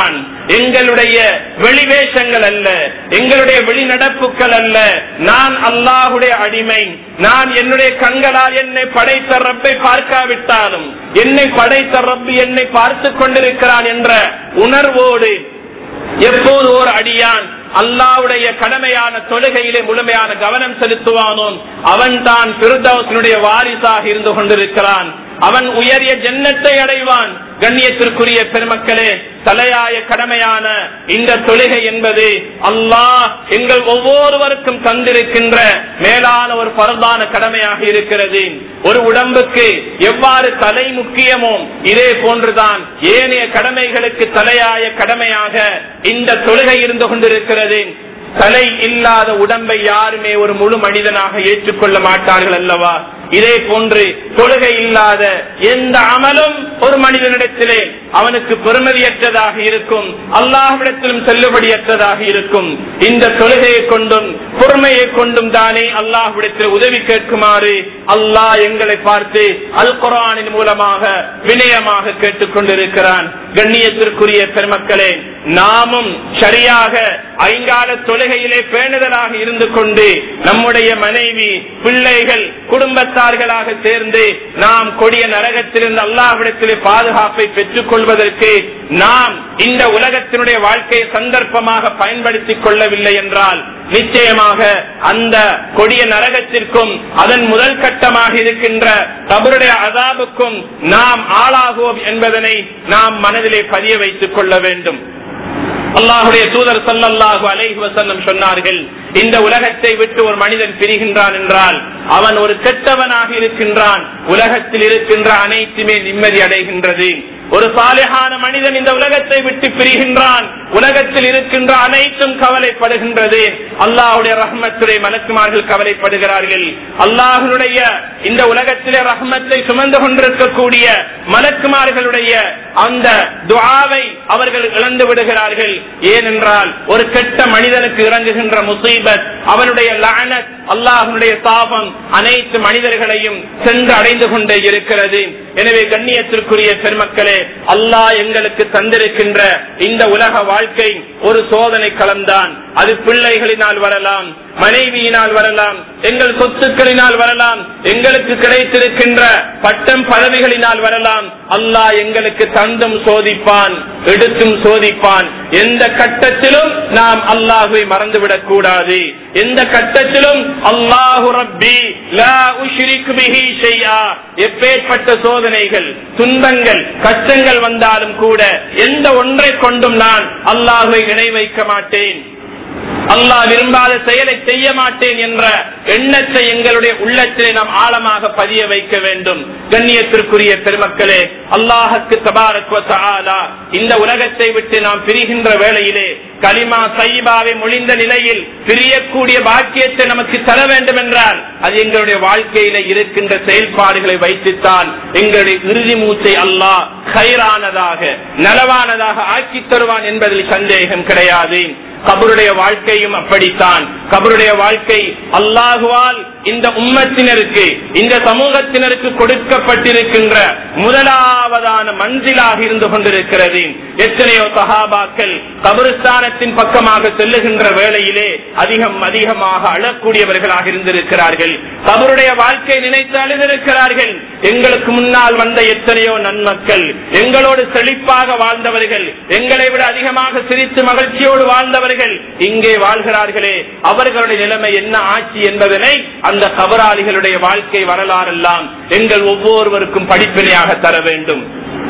எங்களுடைய வெளிவேஷங்கள் அல்ல எங்களுடைய வெளிநடப்புகள் அல்ல நான் அல்லாஹுடைய அடிமை நான் என்னுடைய கண்களால் என்னை படைத்த ரப்பை பார்க்காவிட்டாலும் என்னை படைத்த ரப்பு என்னை பார்த்து கொண்டிருக்கிறான் என்ற உணர்வோடு எப்போது ஒரு அடியான் அல்லாவுடைய கடமையான தொழுகையிலே முழுமையான கவனம் செலுத்துவானோ அவன் தான் பிருதவசனுடைய வாரிசாக இருந்து கொண்டிருக்கிறான் அவன் உயரிய ஜன்னத்தை அடைவான் கண்ணியத்திற்குரிய பெருமக்களே தலையாய கடமையான இந்த தொழுகை என்பது அல்லாஹ் எங்கள் ஒவ்வொருவருக்கும் தந்திருக்கின்ற மேலான ஒரு பரதான கடமையாக இருக்கிறது ஒரு உடம்புக்கு எவ்வாறு தலை முக்கியமோ இதே போன்றுதான் ஏனைய கடமைகளுக்கு தலையாய கடமையாக இந்த தொழுகை இருந்து கொண்டிருக்கிறது தலை இல்லாத உடம்பை யாருமே ஒரு முழு மனிதனாக ஏற்றுக்கொள்ள மாட்டார்கள் அல்லவா இதே போன்று தொழுகை இல்லாத எந்த அமலும் ஒரு மனிதனிடத்திலே அவனுக்கு பெருமதியற்றதாக இருக்கும் அல்லாஹ்விடத்திலும் செல்லுபடியற்றதாக இருக்கும் இந்த தொழுகையை கொண்டும் பொறுமையை கொண்டும் தானே அல்லாஹ்விடத்தில் உதவி கேட்குமாறு அல்லாஹ் எங்களை பார்த்து அல் குரானின் மூலமாக வினயமாக கேட்டுக் கொண்டிருக்கிறான் கண்ணியத்திற்குரிய பெருமக்களே நாமும் சரியாக ஐங்கால தொழுகையிலே பேணுதலாக இருந்து கொண்டு நம்முடைய மனைவி பிள்ளைகள் குடும்பத்தார்களாக சேர்ந்து நாம் கொடிய நரகத்திலிருந்து அல்லாஹ்விடத்திலே பாதுகாப்பை பெற்றுக் கொள்வதற்கு நாம் இந்த உலகத்தினுடைய வாழ்க்கையை சந்தர்ப்பமாக பயன்படுத்திக் கொள்ளவில்லை என்றால் நிச்சயமாக அந்த கொடிய நரகத்திற்கும் அதன் முதல் கட்டமாக இருக்கின்ற கபருடைய அதாபுக்கும் நாம் ஆளாகுவோம் என்பதனை நாம் மனதிலே பதிய வைத்துக் கொள்ள வேண்டும் அல்லாஹுடைய தூதர் சல்லல்லாஹு அலைஹி வசல்லம் சொன்னார்கள் இந்த உலகத்தை விட்டு ஒரு மனிதன் பிரிகின்றான் என்றால் அவன் ஒரு கெட்டவனாக இருக்கின்றான் உலகத்தில் இருக்கின்ற அனைத்துமே நிம்மதி அடைகின்றது ஒரு சாலிகான மனிதன் இந்த உலகத்தை விட்டு பிரிகின்றான் உலகத்தில் இருக்கின்ற அனைத்தும் கவலைப்படுகின்றது அல்லாஹுடைய ரஹ்மத்துடைய மலக்குமார்கள் கவலைப்படுகிறார்கள் அல்லாஹனுடைய இந்த உலகத்திலே ரஹ்மத்தை சுமந்து கொண்டிருக்கக்கூடிய மலக்குமார்களுடைய அந்த துவாவை அவர்கள் இழந்து விடுகிறார்கள் ஏனென்றால் ஒரு கெட்ட மனிதனுக்கு இறங்குகின்ற முசீபத் அவனுடைய லானத் அல்லாஹனுடைய சாபம் அனைத்து மனிதர்களையும் சென்று அடைந்து கொண்டே இருக்கிறது எனவே கண்ணியத்திற்குரிய பெருமக்களே அல்லாஹ் எங்களுக்கு தந்திருக்கின்ற இந்த உலக வாழ்க்கை ஒரு சோதனை களம்தான் அது பிள்ளைகளினால் வரலாம் மனைவியினால் வரலாம் எங்கள் சொத்துக்களினால் வரலாம் எங்களுக்கு கிடைத்திருக்கின்ற பட்டம் பதவிகளினால் வரலாம் அல்லாஹ் எங்களுக்கு தந்தும் சோதிப்பான் எடுத்தும் சோதிப்பான் எந்த கட்டத்திலும் நாம் அல்லாஹுவை மறந்துவிடக் கூடாது எந்த கட்டத்திலும் அல்லாஹு ரப்பி லா உஷ்ரிக் பிஹி ஷைஆ எப்பேற்பட்ட சோதனைகள் துன்பங்கள் கஷ்டங்கள் வந்தாலும் கூட எந்த ஒன்றை கொண்டும் நான் அல்லாஹுவை இணை வைக்க மாட்டேன் அல்லாஹ் விரும்பாத செயலை செய்ய மாட்டேன் என்ற எண்ணத்தை எங்களுடைய உள்ளத்திலே நாம் ஆழமாக பதிய வைக்க வேண்டும் கண்ணியத்திற்குரிய பெருமக்களே அல்லாஹுக்கு தபாரக்வ இந்த உலகத்தை விட்டு நாம் பிரிகின்ற வேளையிலே கலிமா சைபாவை மொழிந்த நிலையில் பிரியக்கூடிய பாக்கியத்தை நமக்கு தர வேண்டும் என்றால் அது எங்களுடைய வாழ்க்கையில இருக்கின்ற செயல்பாடுகளை வைத்துத்தான் எங்களுடைய இறுதி மூச்சை அல்லாஹ் கயிறானதாக நலவானதாக ஆக்கி தருவான் என்பதில் சந்தேகம் கிடையாது கபருடைய வாழ்க்கையும் அப்படித்தான் கபருடைய வாழ்க்கை அல்லாஹுவால் இந்த உம்மத்தினருக்கு இந்த சமூகத்தினருக்கு கொடுக்கப்பட்டிருக்கின்ற முதலாவதான மஞ்சிலாக இருந்து கொண்டிருக்கிறது எத்தனையோ சகாபாக்கள் கபருஸ்தானத்தின் பக்கமாக செல்லுகின்ற வேளையிலே அதிகம் அதிகமாக அழக்கூடியவர்களாக இருந்திருக்கிறார்கள் கபருடைய வாழ்க்கை நினைத்து அழுதிருக்கிறார்கள் எங்களுக்கு முன்னால் வந்த எத்தனையோ நன்மக்கள் எங்களோடு செழிப்பாக வாழ்ந்தவர்கள் எங்களை விட அதிகமாக சிரித்து மகிழ்ச்சியோடு வாழ்ந்தவர்கள் இங்கே வாழ்கிறார்களே அவர்களுடைய நிலைமை என்ன ஆட்சி என்பதனை அந்த கபராளிகளுடைய வாழ்க்கை வரலாறெல்லாம் எங்கள் ஒவ்வொருவருக்கும் படிப்பினையாக தர வேண்டும்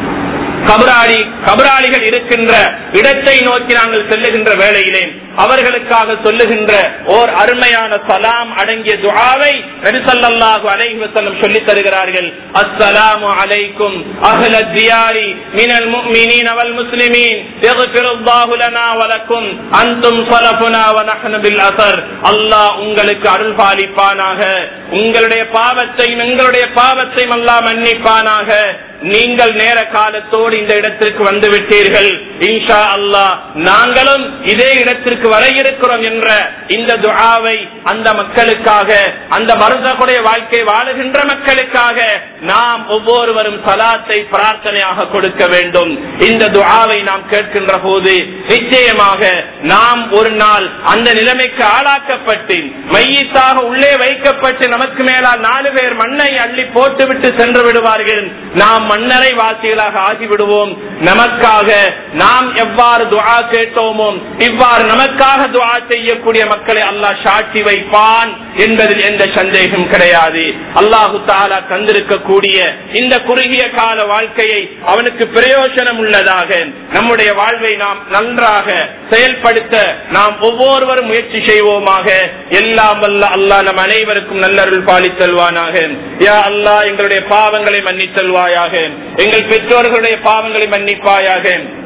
கபராளி கபராளிகள் இருக்கின்ற இடத்தை நோக்கி நாங்கள் செல்லுகின்ற வேளையிலே அவர்களுக்காக சொல்லுகின்ற ஓர் அருமையான சலாம் அடங்கிய துஆவை நபிசல்லாஹு அலைஹி வஸல்லம் சொல்லி தருகிறார்கள் அஸ்ஸலாமு அலைக்கும் அஹ்ல தியாரி மினல் முஃமினீன வல் முஸ்லிமீன் யக்ஃபிருல்லாஹு லனா வ லக்கும் அன்தும் ஸலஃபுனா வ நஹ்னு பில் அஸர் அல்லாஹ் உங்களுக்கு அருள் பாலிப்பானாக உங்களுடைய பாவத்தையும் எங்களுடைய பாவத்தையும் அல்லாஹ் மன்னிப்பானாக நீங்கள் நேர காலத்தோடு இந்த இடத்திற்கு வந்து விட்டீர்கள் இன்ஷா அல்லாஹ் நாங்களும் இதே இடத்திற்கு வர இருக்கிறோம் என்ற இந்த துஆவை அந்த மக்களுக்காக அந்த மருந்தகுடைய வாழ்க்கை வாழுகின்ற மக்களுக்காக நாம் ஒவ்வொருவரும் சலாத்தை பிரார்த்தனையாக கொடுக்க வேண்டும் இந்த துஆவை நாம் கேட்கின்ற போது நிச்சயமாக நாம் ஒரு நாள் அந்த நிலைமைக்கு ஆளாக்கப்பட்டு மையத்தாக உள்ளே வைக்கப்பட்டு நமக்கு மேலால் நாலு பேர் மண்ணை அள்ளி போட்டுவிட்டு சென்று விடுவார்கள் நாம் மண்ணறை வாசிகளாக ஆகிவிடுவோம் நமக்காக நாம் எவ்வாறு துஆ கேட்டோமோ இவ்வாறு நமக்காக துஆ செய்யக்கூடிய மக்களை அல்லாஹ் சாட்சி வைப்பான் என்பதில் எந்த சந்தேகம் கிடையாது அல்லாஹு தாலா தந்திருக்கக்கூடிய இந்த குறுகிய கால வாழ்க்கையை அவனுக்கு பிரயோஜனம் உள்ளதாக நம்முடைய வாழ்வை நாம் நன்றாக செயல்படுத்த நாம் ஒவ்வொருவரும் முயற்சி செய்வோமாக எல்லாம் வல்ல அல்லாஹ் நம் அனைவருக்கும் நல்லருள் பாலித்தல்வானாக யா அல்லாஹ் எங்களுடைய பாவங்களை மன்னித்தல்வாயாக எங்கள் பெற்றோர்களுடைய பாவங்களை மன்னிப்பாயாக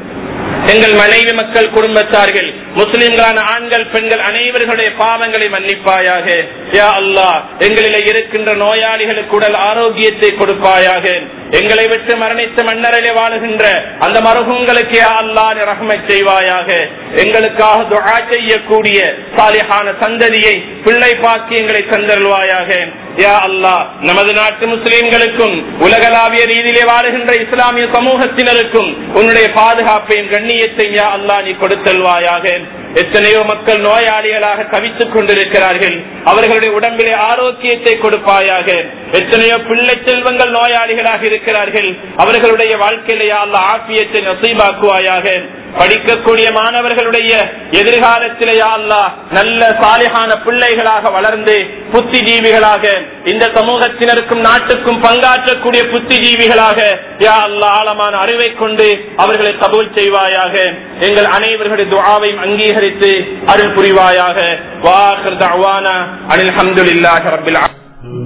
எங்கள் மனைவி மக்கள் குடும்பத்தார்கள் முஸ்லிம்களான ஆண்கள் பெண்கள் அனைவர்களுடைய பாவங்களை மன்னிப்பாயாக யா அல்லாஹ் எங்களிலே இருக்கின்ற நோயாளிகளுக்கு உடல் ஆரோக்கியத்தை கொடுப்பாயாக எங்களை விட்டு மரணித்து மன்னரிலே வாழுகின்ற அந்த மருகங்களுக்கு யா அல்லாஹ் ரஹ்மத் செய்வாயாக எங்களுக்காக துஆ செய்யக்கூடிய சாலிஹான சந்ததியை பிள்ளை பாக்கியங்களை தந்தருள்வாயாக யா அல்லாஹ் நமது நாட்டு முஸ்லிம்களுக்கும் உலகளாவிய ரீதியிலே வாழுகின்ற இஸ்லாமிய சமூகத்தினருக்கும் உன்னுடைய பாதுகாப்பையும் கண்ணியத்தையும் யா அல்லாஹ் நீ கொடுத்தல்வாயாக எத்தனையோ மக்கள் நோயாளிகளாக தவித்துக் கொண்டிருக்கிறார்கள் அவர்களுடைய உடம்பிலே ஆரோக்கியத்தை கொடுப்பாயாக எத்தனையோ பிள்ளை செல்வங்கள் நோயாளிகளாக இருக்கிறார்கள் அவர்களுடைய வாழ்க்கையிலே அல்ல ஆப்பியத்தை நசீபாக்குவாயாக படிக்கக்கூடிய மாணவர்களுடைய எதிர்காலத்திலே அல்லா நல்ல சாலிகான பிள்ளைகளாக வளர்ந்து புத்திஜீவிகளாக இந்த சமூகத்தினருக்கும் நாட்டுக்கும் பங்காற்றக்கூடிய புத்திஜீவிகளாக யா அல்லா ஆழமான அறிவை கொண்டு அவர்களை கபூல் செய்வாயாக எங்கள் அனைவர்களுடைய துஆவையும் அங்கீகரித்து அருள் புரிவாயாக வாஹர் தஅவானா அனில் ஹம்துலில்லாஹி ரப்பில் ஆலமீன்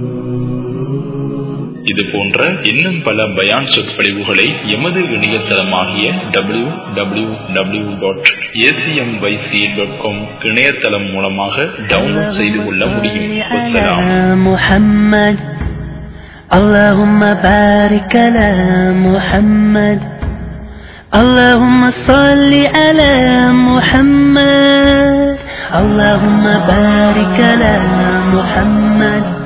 இது போன்ற இன்னும் பல பயான் சொற்பொழிவுகளை எமது இணையதளமாகிய W W W dot ACMYC dot com இணையதளம் மூலமாக டவுன்லோட் செய்து கொள்ள முடியும் வஸ்ஸலாம். محمد اللهم بارك على محمد اللهم صل على محمد اللهم بارك على محمد